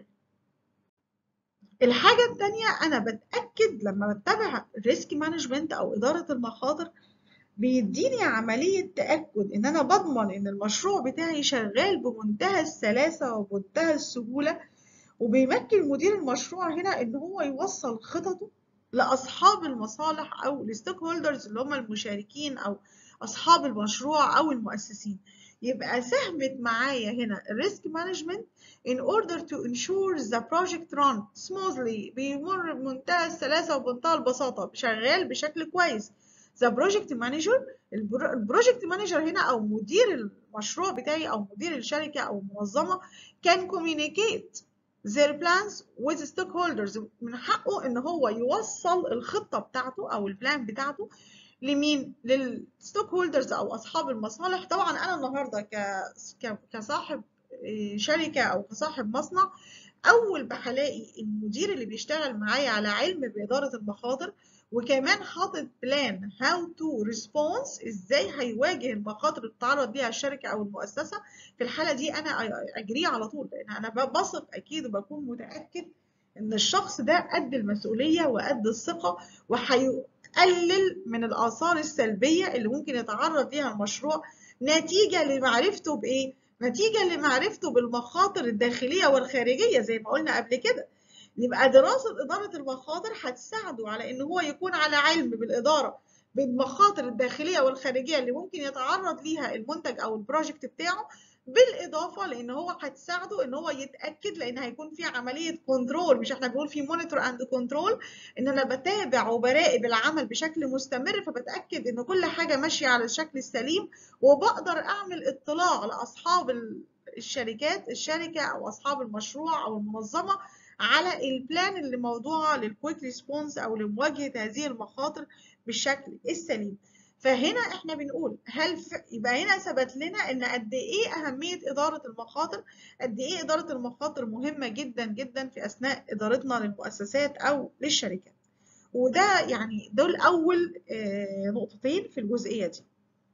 الحاجه الثانيه انا بتاكد لما بتبع الريسك مانجمنت او اداره المخاطر بيديني عملية تأكد إن أنا بضمن إن المشروع بتاعي شغال بمنتهى السلاسة وبمنتهى السهولة وبيمكن مدير المشروع هنا إن هو يوصل خططه لأصحاب المصالح أو الستيك هولدرز اللي هم المشاركين أو أصحاب المشروع أو المؤسسين يبقى ساهمت معايا هنا الريسك مانجمنت in order to ensure the project run smoothly بيمر بمنتهى السلاسة وبمنتهى البساطة شغال بشكل كويس ذا بروجكت مانجر البروجكت مانجر هنا او مدير المشروع بتاعي او مدير الشركه او المنظمه كان communicate their plans with stakeholders من حقه ان هو يوصل الخطه بتاعته او البلان بتاعته لمين للستوك هولدرز او اصحاب المصالح طبعا انا النهارده ك... ك... كصاحب شركه او كصاحب مصنع اول ما هلاقي المدير اللي بيشتغل معايا على علم باداره المخاطر وكمان حاطط بلان هاو تو ريسبونس ازاي هيواجه المخاطر اللي بتتعرض ليها الشركه او المؤسسه في الحاله دي انا اجريه على طول لان انا بثق اكيد وبكون متاكد ان الشخص ده قد المسؤوليه وقد الثقه وهيقلل من الاثار السلبيه اللي ممكن يتعرض ليها المشروع نتيجه لمعرفته بايه نتيجه لمعرفته بالمخاطر الداخليه والخارجيه زي ما قلنا قبل كده يبقى دراسة إدارة المخاطر هتساعده على إن هو يكون على علم بالإدارة بالمخاطر الداخلية والخارجية اللي ممكن يتعرض ليها المنتج أو البروجكت بتاعه بالإضافة لأن هو هتساعده إن هو يتأكد لأن هيكون في عملية كنترول مش إحنا بنقول في مونيتور أند كنترول إن أنا بتابع وبراقب العمل بشكل مستمر فبتأكد إن كل حاجة ماشية على الشكل السليم وبقدر أعمل اطلاع لأصحاب الشركات الشركة أو أصحاب المشروع أو المنظمة على البلان اللي موضوعه للكويك ريسبونس او لمواجهه هذه المخاطر بالشكل السليم فهنا احنا بنقول هل ف... يبقى هنا ثبت لنا ان قد ايه اهميه اداره المخاطر قد ايه اداره المخاطر مهمه جدا جدا في اثناء ادارتنا للمؤسسات او للشركات وده يعني دول اول آه نقطتين في الجزئيه دي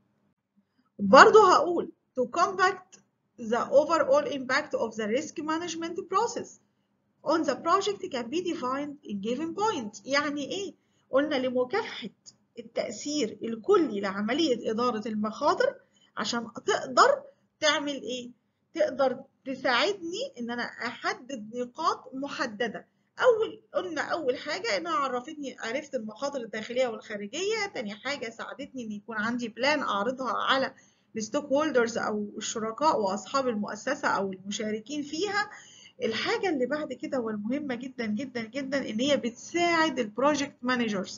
برضه هقول to combat the overall impact of the risk management process on the project can be defined in given point يعني ايه قلنا لمكافحه التأثير الكلي لعملية إدارة المخاطر عشان تقدر تعمل إيه؟ تقدر تساعدني إن أنا أحدد نقاط محددة. أول قلنا أول حاجة إنها عرفتني عرفت المخاطر الداخلية والخارجية، تاني حاجة ساعدتني إن يكون عندي بلان أعرضها على الستوك هولدرز أو الشركاء وأصحاب المؤسسة أو المشاركين فيها. الحاجة اللي بعد كده والمهمة جدا جدا جدا إن هي بتساعد البروجكت مانجرز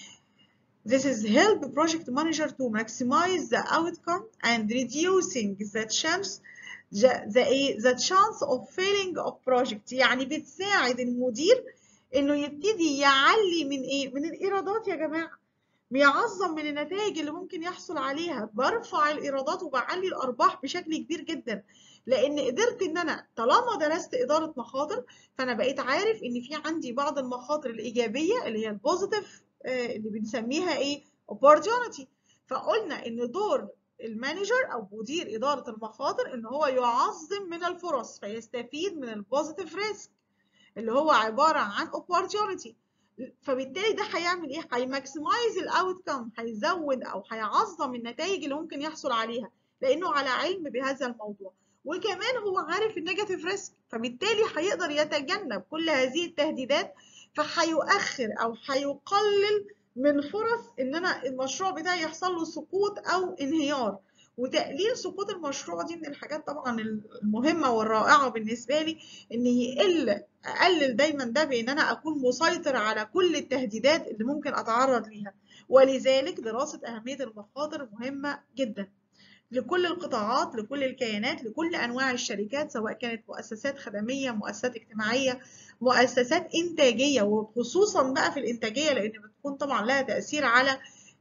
This is help project manager to maximize the outcome and reducing the chance the, the, the chance of failing of project يعني بتساعد المدير انه يبتدي يعلي من ايه من الايرادات يا جماعه بيعظم من النتائج اللي ممكن يحصل عليها برفع الايرادات وبعلي الارباح بشكل كبير جدا لان قدرت ان انا طالما درست اداره مخاطر فانا بقيت عارف ان في عندي بعض المخاطر الايجابيه اللي هي البوزيتيف اللي بنسميها ايه opportunity فقلنا ان دور المانجر او مدير اداره المخاطر ان هو يعظم من الفرص فيستفيد من البوزيتيف ريسك اللي هو عباره عن opportunity فبالتالي ده هيعمل ايه هيماكسمايز الاوتكم هيزود او هيعظم النتائج اللي ممكن يحصل عليها لانه على علم بهذا الموضوع وكمان هو عارف النيجاتيف ريسك فبالتالي هيقدر يتجنب كل هذه التهديدات فهيؤخر او هيقلل من فرص ان انا المشروع بتاعي يحصل له سقوط او انهيار وتقليل سقوط المشروع دي من الحاجات طبعا المهمه والرائعه بالنسبه لي ان يقل اقلل دايما ده بان انا اكون مسيطر على كل التهديدات اللي ممكن اتعرض ليها ولذلك دراسه اهميه المخاطر مهمه جدا لكل القطاعات لكل الكيانات لكل انواع الشركات سواء كانت مؤسسات خدميه مؤسسات اجتماعيه مؤسسات انتاجيه وخصوصا بقى في الانتاجيه لان بتكون طبعا لها تاثير على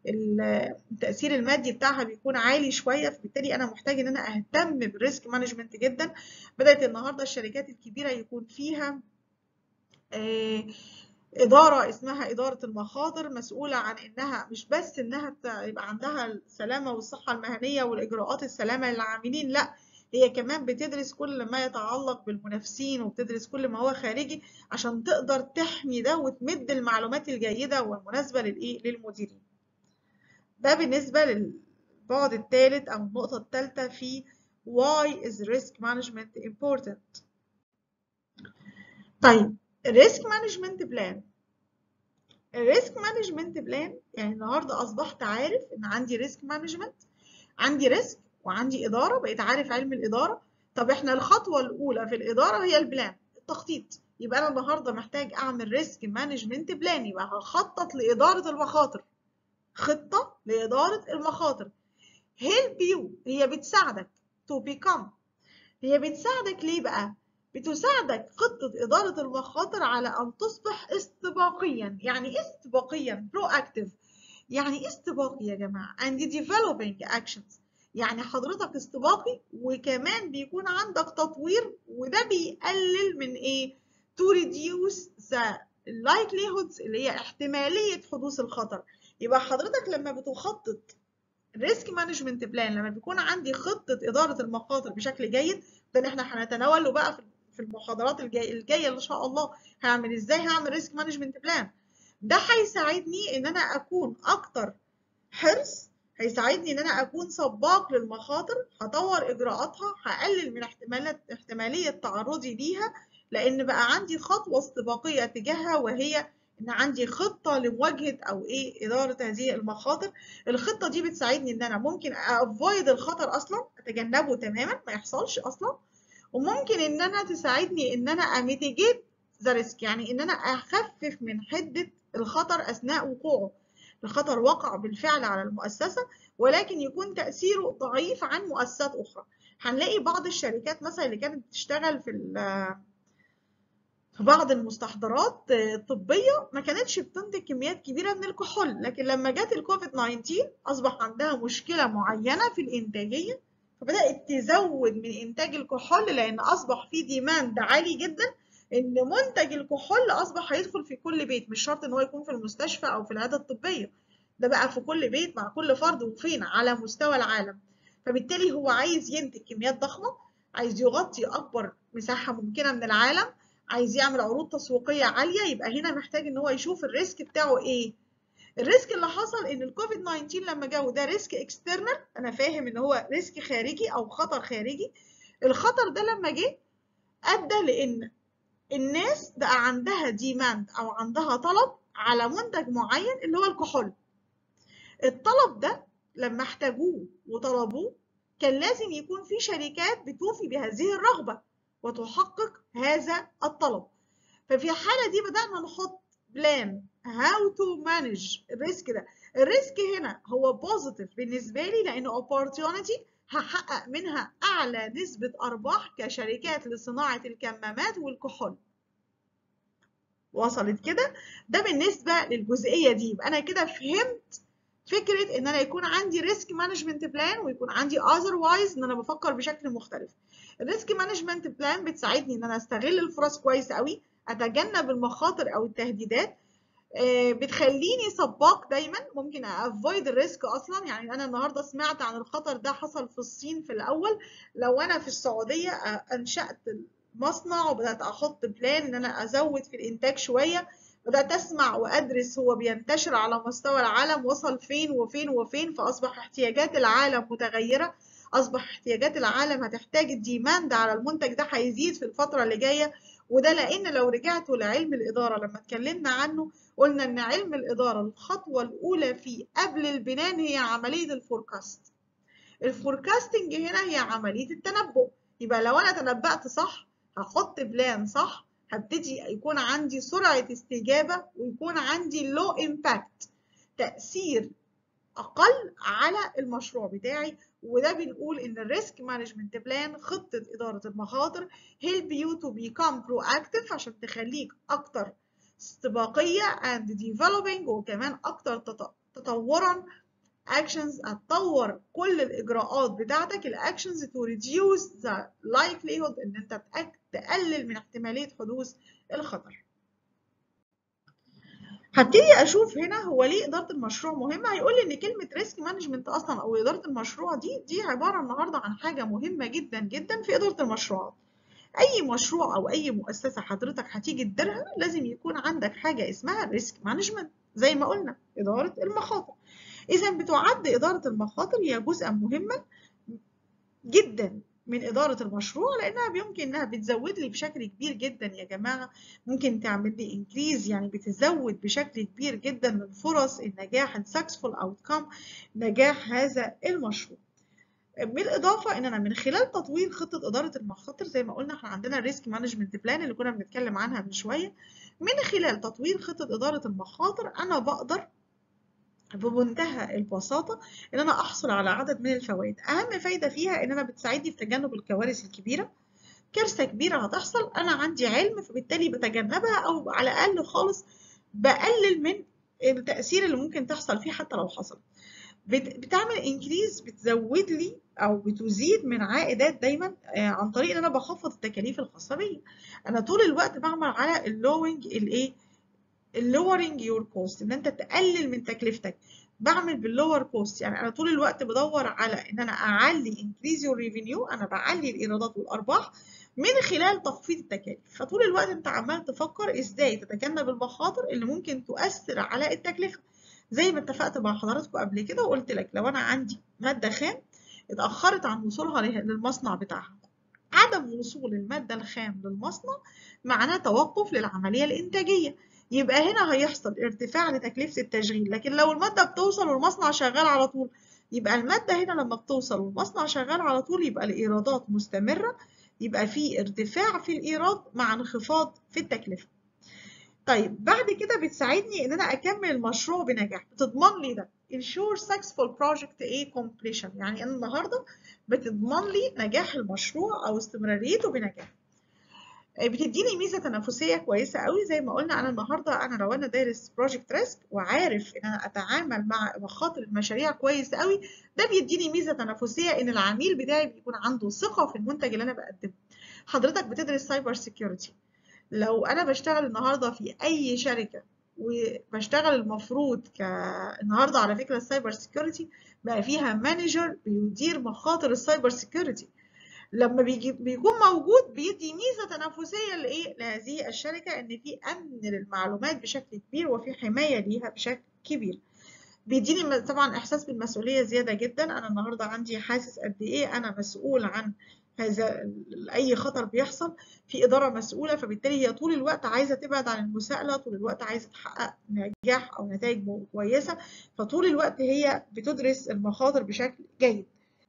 التاثير المادي بتاعها بيكون عالي شويه فبالتالي انا محتاج ان انا اهتم بالريسك مانجمنت جدا بدات النهارده الشركات الكبيره يكون فيها إدارة اسمها إدارة المخاطر مسؤولة عن إنها مش بس إنها يبقى عندها السلامة والصحة المهنية والإجراءات السلامة للعاملين لأ هي كمان بتدرس كل ما يتعلق بالمنافسين وبتدرس كل ما هو خارجي عشان تقدر تحمي ده وتمد المعلومات الجيدة والمناسبة للإيه للمديرين ده بالنسبة للبعد الثالث أو النقطة الثالثة في why is risk management important طيب الريسك مانجمنت بلان الريسك مانجمنت بلان يعني النهارده اصبحت عارف ان عندي ريسك مانجمنت عندي ريسك وعندي اداره بقيت عارف علم الاداره طب احنا الخطوه الاولى في الاداره هي البلان التخطيط يبقى انا النهارده محتاج اعمل ريسك مانجمنت بلان يبقى هخطط لاداره المخاطر خطه لاداره المخاطر هيلب يو هي بتساعدك تو بيكم هي بتساعدك ليه بقى بتساعدك خطة إدارة المخاطر على أن تصبح استباقيا يعني إيه استباقيا proactive يعني إيه استباقي يا جماعة and developing actions يعني حضرتك استباقي وكمان بيكون عندك تطوير وده بيقلل من إيه to reduce the likelihoods اللي هي احتمالية حدوث الخطر يبقى حضرتك لما بتخطط ريسك مانجمنت بلان لما بيكون عندي خطة إدارة المخاطر بشكل جيد ده احنا هنتناوله بقى في في المحاضرات الجايه الجايه ان شاء الله هعمل ازاي هعمل ريسك مانجمنت بلان ده هيساعدني ان انا اكون اكتر حرص هيساعدني ان انا اكون سباق للمخاطر هطور اجراءاتها هقلل من احتمالات احتماليه تعرضي ليها لان بقى عندي خطوه استباقيه تجاهها وهي ان عندي خطه لمواجهه او ايه اداره هذه المخاطر الخطه دي بتساعدني ان انا ممكن افويد الخطر اصلا اتجنبه تماما ما يحصلش اصلا وممكن ان انا تساعدني ان انا اميتيجيت ذا ريسك يعني ان انا اخفف من حده الخطر اثناء وقوعه الخطر وقع بالفعل على المؤسسه ولكن يكون تاثيره ضعيف عن مؤسسات اخرى هنلاقي بعض الشركات مثلا اللي كانت بتشتغل في في بعض المستحضرات الطبية ما كانتش بتنتج كميات كبيرة من الكحول لكن لما جت الكوفيد 19 أصبح عندها مشكلة معينة في الإنتاجية فبدأت تزود من إنتاج الكحول لأن أصبح في ديماند عالي جدا إن منتج الكحول أصبح هيدخل في كل بيت مش شرط إن هو يكون في المستشفى أو في العيادة الطبية ده بقى في كل بيت مع كل فرد وفين على مستوى العالم فبالتالي هو عايز ينتج كميات ضخمة عايز يغطي أكبر مساحة ممكنة من العالم عايز يعمل عروض تسويقية عالية يبقى هنا محتاج إن هو يشوف الريسك بتاعه إيه الريسك اللي حصل ان الكوفيد 19 لما جه وده ريسك اكسترنال انا فاهم ان هو ريسك خارجي او خطر خارجي الخطر ده لما جه ادى لان الناس بقى عندها ديماند او عندها طلب على منتج معين اللي هو الكحول الطلب ده لما احتاجوه وطلبوه كان لازم يكون في شركات بتوفي بهذه الرغبة وتحقق هذا الطلب ففي الحالة دي بدأنا نحط بلان هاو تو مانج الريسك ده الريسك هنا هو بوزيتيف بالنسبة لي لأنه opportunity هحقق منها أعلى نسبة أرباح كشركات لصناعة الكمامات والكحول وصلت كده ده بالنسبة للجزئية دي يبقى أنا كده فهمت فكرة إن أنا يكون عندي ريسك مانجمنت بلان ويكون عندي otherwise إن أنا بفكر بشكل مختلف الريسك مانجمنت بلان بتساعدني إن أنا أستغل الفرص كويس قوي أتجنب المخاطر أو التهديدات بتخليني سباق دايما ممكن افويد الريسك اصلا يعني انا النهارده سمعت عن الخطر ده حصل في الصين في الاول لو انا في السعوديه انشات مصنع وبدات احط بلان ان انا ازود في الانتاج شويه بدات اسمع وادرس هو بينتشر على مستوى العالم وصل فين وفين وفين فاصبح احتياجات العالم متغيره اصبح احتياجات العالم هتحتاج الديماند على المنتج ده هيزيد في الفتره اللي جايه وده لان لو رجعتوا لعلم الاداره لما اتكلمنا عنه قلنا ان علم الاداره الخطوه الاولى فيه قبل البنان هي عمليه الفوركاست الفوركاستنج هنا هي عمليه التنبؤ يبقى لو انا تنبأت صح هحط بلان صح هبتدي يكون عندي سرعه استجابه ويكون عندي لو امباكت تاثير اقل على المشروع بتاعي وده بنقول ان الريسك مانجمنت بلان خطه اداره المخاطر help you to become proactive عشان تخليك اكتر استباقية and developing وكمان أكتر تطورا actions هتطور كل الإجراءات بتاعتك الأكشنز to reduce the likelihood إن أنت تقلل من احتمالية حدوث الخطر. هبتدي أشوف هنا هو ليه إدارة المشروع مهمة هيقول لي إن كلمة ريسك مانجمنت أصلا أو إدارة المشروع دي دي عبارة النهاردة عن حاجة مهمة جدا جدا في إدارة المشروعات. اي مشروع او اي مؤسسه حضرتك هتيجي تديرها لازم يكون عندك حاجه اسمها ريسك مانجمنت زي ما قلنا اداره المخاطر اذا بتعد اداره المخاطر هي جزءا مهما جدا من إدارة المشروع لأنها يمكن إنها بتزود لي بشكل كبير جدا يا جماعة ممكن تعمل لي انكريز يعني بتزود بشكل كبير جدا من فرص النجاح السكسفول اوتكم نجاح هذا المشروع. بالاضافه ان انا من خلال تطوير خطه اداره المخاطر زي ما قلنا احنا عندنا الريسك مانجمنت بلان اللي كنا بنتكلم عنها من شويه من خلال تطوير خطه اداره المخاطر انا بقدر بمنتهى البساطه ان انا احصل على عدد من الفوائد اهم فايده فيها ان انا بتساعدني في تجنب الكوارث الكبيره كارثه كبيره هتحصل انا عندي علم فبالتالي بتجنبها او على الاقل خالص بقلل من التاثير اللي ممكن تحصل فيه حتى لو حصل بتعمل انكريز بتزود لي او بتزيد من عائدات دايما عن طريق ان انا بخفض التكاليف الخاصه بيا انا طول الوقت بعمل على اللوينج الايه اللورنج يور كوست ان انت تقلل من تكلفتك بعمل باللور كوست يعني انا طول الوقت بدور على ان انا اعلي انكريز يور ريفينيو انا بعلي الايرادات والارباح من خلال تخفيض التكاليف فطول الوقت انت عمال تفكر ازاي تتجنب المخاطر اللي ممكن تؤثر على التكلفه زي ما اتفقت مع حضراتكم قبل كده وقلت لك لو انا عندي ماده خام اتاخرت عن وصولها للمصنع بتاعها عدم وصول الماده الخام للمصنع معناه توقف للعمليه الانتاجيه يبقى هنا هيحصل ارتفاع لتكلفه التشغيل لكن لو الماده بتوصل والمصنع شغال على طول يبقى الماده هنا لما بتوصل والمصنع شغال على طول يبقى الايرادات مستمره يبقى في ارتفاع في الايراد مع انخفاض في التكلفه طيب بعد كده بتساعدني ان انا اكمل المشروع بنجاح بتضمن لي ده ensure successful project a completion يعني انا النهارده بتضمن لي نجاح المشروع او استمراريته بنجاح بتديني ميزه تنافسيه كويسه قوي زي ما قلنا انا النهارده انا لو انا دارس بروجكت ريسك وعارف ان انا اتعامل مع مخاطر المشاريع كويس قوي ده بيديني ميزه تنافسيه ان العميل بتاعي بيكون عنده ثقه في المنتج اللي انا بقدمه حضرتك بتدرس سايبر سيكيورتي لو انا بشتغل النهارده في اي شركه وبشتغل المفروض ك النهارده على فكره السايبر سيكيورتي بقى فيها مانجر بيدير مخاطر السايبر سيكيورتي لما بيجي بيكون موجود بيدي ميزه تنافسيه لايه لهذه الشركه ان في امن للمعلومات بشكل كبير وفي حمايه ليها بشكل كبير بيديني طبعا احساس بالمسؤوليه زياده جدا انا النهارده عندي حاسس قد ايه انا مسؤول عن هذا اي خطر بيحصل في اداره مسؤوله فبالتالي هي طول الوقت عايزه تبعد عن المساءله طول الوقت عايزه تحقق نجاح او نتائج كويسه فطول الوقت هي بتدرس المخاطر بشكل جيد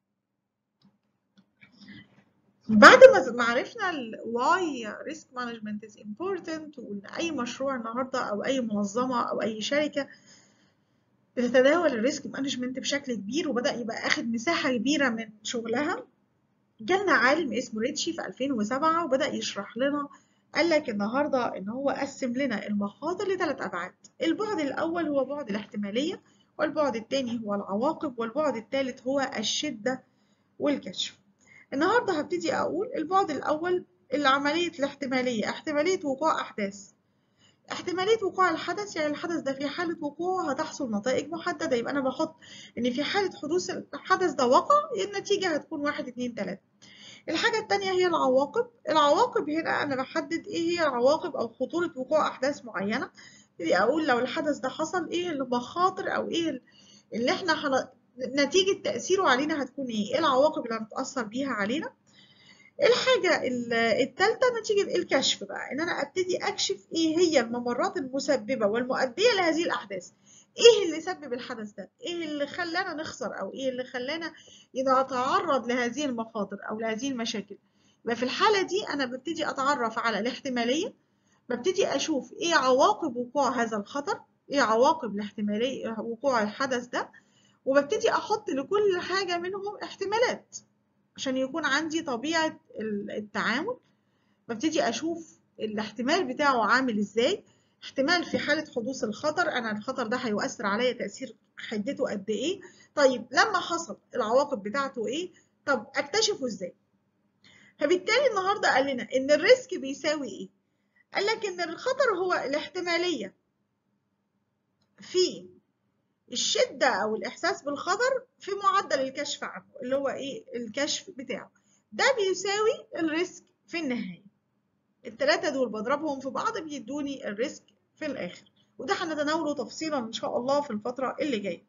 بعد ما عرفنا why risk management is important وان اي مشروع النهارده او اي منظمه او اي شركه بتتداول الريسك مانجمنت بشكل كبير وبدا يبقى اخد مساحه كبيره من شغلها جالنا عالم اسمه ريتشي في 2007 وبدا يشرح لنا قال لك النهارده ان هو قسم لنا المخاطر لثلاث ابعاد البعد الاول هو بعد الاحتماليه والبعد الثاني هو العواقب والبعد الثالث هو الشده والكشف النهارده هبتدي اقول البعد الاول العمليه الاحتماليه احتماليه وقوع احداث احتماليه وقوع الحدث يعني الحدث ده في حاله وقوعه هتحصل نتائج محدده يبقى انا بحط ان في حاله حدوث الحدث ده وقع النتيجه هتكون واحد اتنين تلاته الحاجه التانيه هي العواقب العواقب هنا انا بحدد ايه هي العواقب او خطوره وقوع احداث معينه ابتدي اقول لو الحدث ده حصل ايه المخاطر او ايه اللي احنا حن... نتيجة تأثيره علينا هتكون ايه؟ ايه العواقب اللي هتتأثر بيها علينا؟ الحاجة التالتة نتيجة الكشف بقى ان انا ابتدي اكشف ايه هي الممرات المسببة والمؤدية لهذه الاحداث ايه اللي سبب الحدث ده؟ ايه اللي خلانا نخسر او ايه اللي خلانا نتعرض لهذه المخاطر او لهذه المشاكل؟ يبقى في الحالة دي انا ببتدي اتعرف على الاحتمالية ببتدي اشوف ايه عواقب وقوع هذا الخطر ايه عواقب الاحتمالية وقوع الحدث ده وببتدي احط لكل حاجة منهم احتمالات عشان يكون عندي طبيعة التعامل ببتدي اشوف الاحتمال بتاعه عامل ازاي احتمال في حالة حدوث الخطر انا الخطر ده هيؤثر عليا تأثير حدته قد ايه طيب لما حصل العواقب بتاعته ايه طب اكتشفه ازاي فبالتالي النهاردة قال لنا ان الريسك بيساوي ايه قال لك ان الخطر هو الاحتمالية في الشدة أو الإحساس بالخطر في معدل الكشف عنه اللي هو إيه الكشف بتاعه ده بيساوي الريسك في النهاية التلاتة دول بضربهم في بعض بيدوني الريسك في الآخر وده هنتناوله تفصيلا إن شاء الله في الفترة اللي جاية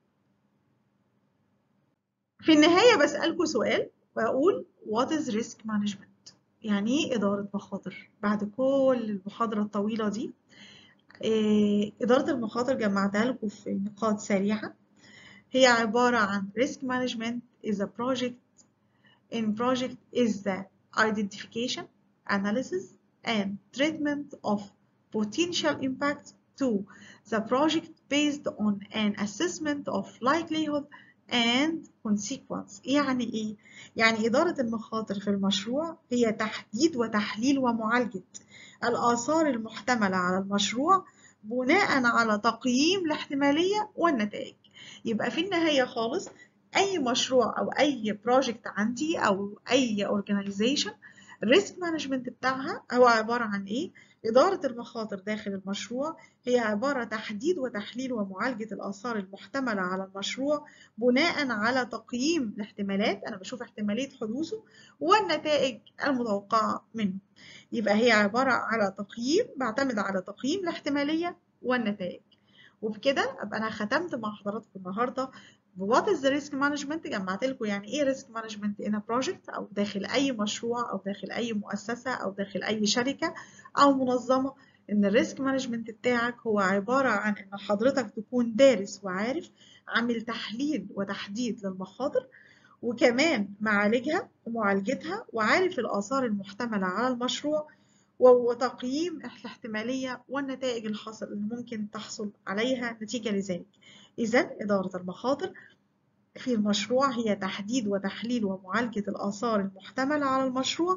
في النهاية بسألكوا سؤال وأقول what is risk management يعني إيه إدارة مخاطر بعد كل المحاضرة الطويلة دي إدارة المخاطر جمعتها لكم في نقاط سريعة هي عبارة عن risk management is a project in project is the identification, analysis and treatment of potential impact to the project based on an assessment of likelihood and consequence يعني إيه؟ يعني إدارة المخاطر في المشروع هي تحديد وتحليل ومعالجة الآثار المحتملة على المشروع بناء على تقييم الاحتمالية والنتائج يبقى في النهاية خالص أي مشروع أو أي بروجكت عندي أو أي organization الريسك مانجمنت بتاعها هو عبارة عن إيه؟ إدارة المخاطر داخل المشروع هي عبارة تحديد وتحليل ومعالجة الآثار المحتملة على المشروع بناء على تقييم الاحتمالات أنا بشوف احتمالية حدوثه والنتائج المتوقعة منه يبقى هي عبارة على تقييم بعتمد على تقييم الاحتمالية والنتائج وبكده أبقى أنا ختمت مع حضراتكم النهاردة بوات از ريسك مانجمنت جمعت لكم يعني ايه ريسك مانجمنت ان بروجكت او داخل اي مشروع او داخل اي مؤسسه او داخل اي شركه او منظمه ان الريسك مانجمنت بتاعك هو عباره عن ان حضرتك تكون دارس وعارف عامل تحليل وتحديد للمخاطر وكمان معالجها ومعالجتها وعارف الآثار المحتملة على المشروع وتقييم الاحتمالية والنتائج الحاصل اللي ممكن تحصل عليها نتيجة لذلك إذا إدارة المخاطر في المشروع هي تحديد وتحليل ومعالجة الآثار المحتملة على المشروع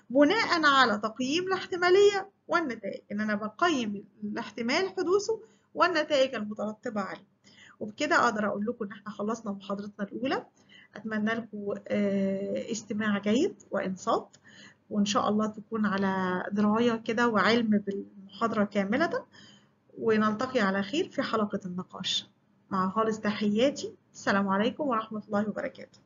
بناء على تقييم الاحتمالية والنتائج إن أنا بقيم الاحتمال حدوثه والنتائج المترتبة عليه وبكده أقدر أقول لكم إن إحنا خلصنا محاضرتنا الأولى أتمنى لكم استماع جيد وإنصات وإن شاء الله تكون على دراية كده وعلم بالمحاضرة كاملة ونلتقي على خير في حلقة النقاش مع خالص تحياتي السلام عليكم ورحمة الله وبركاته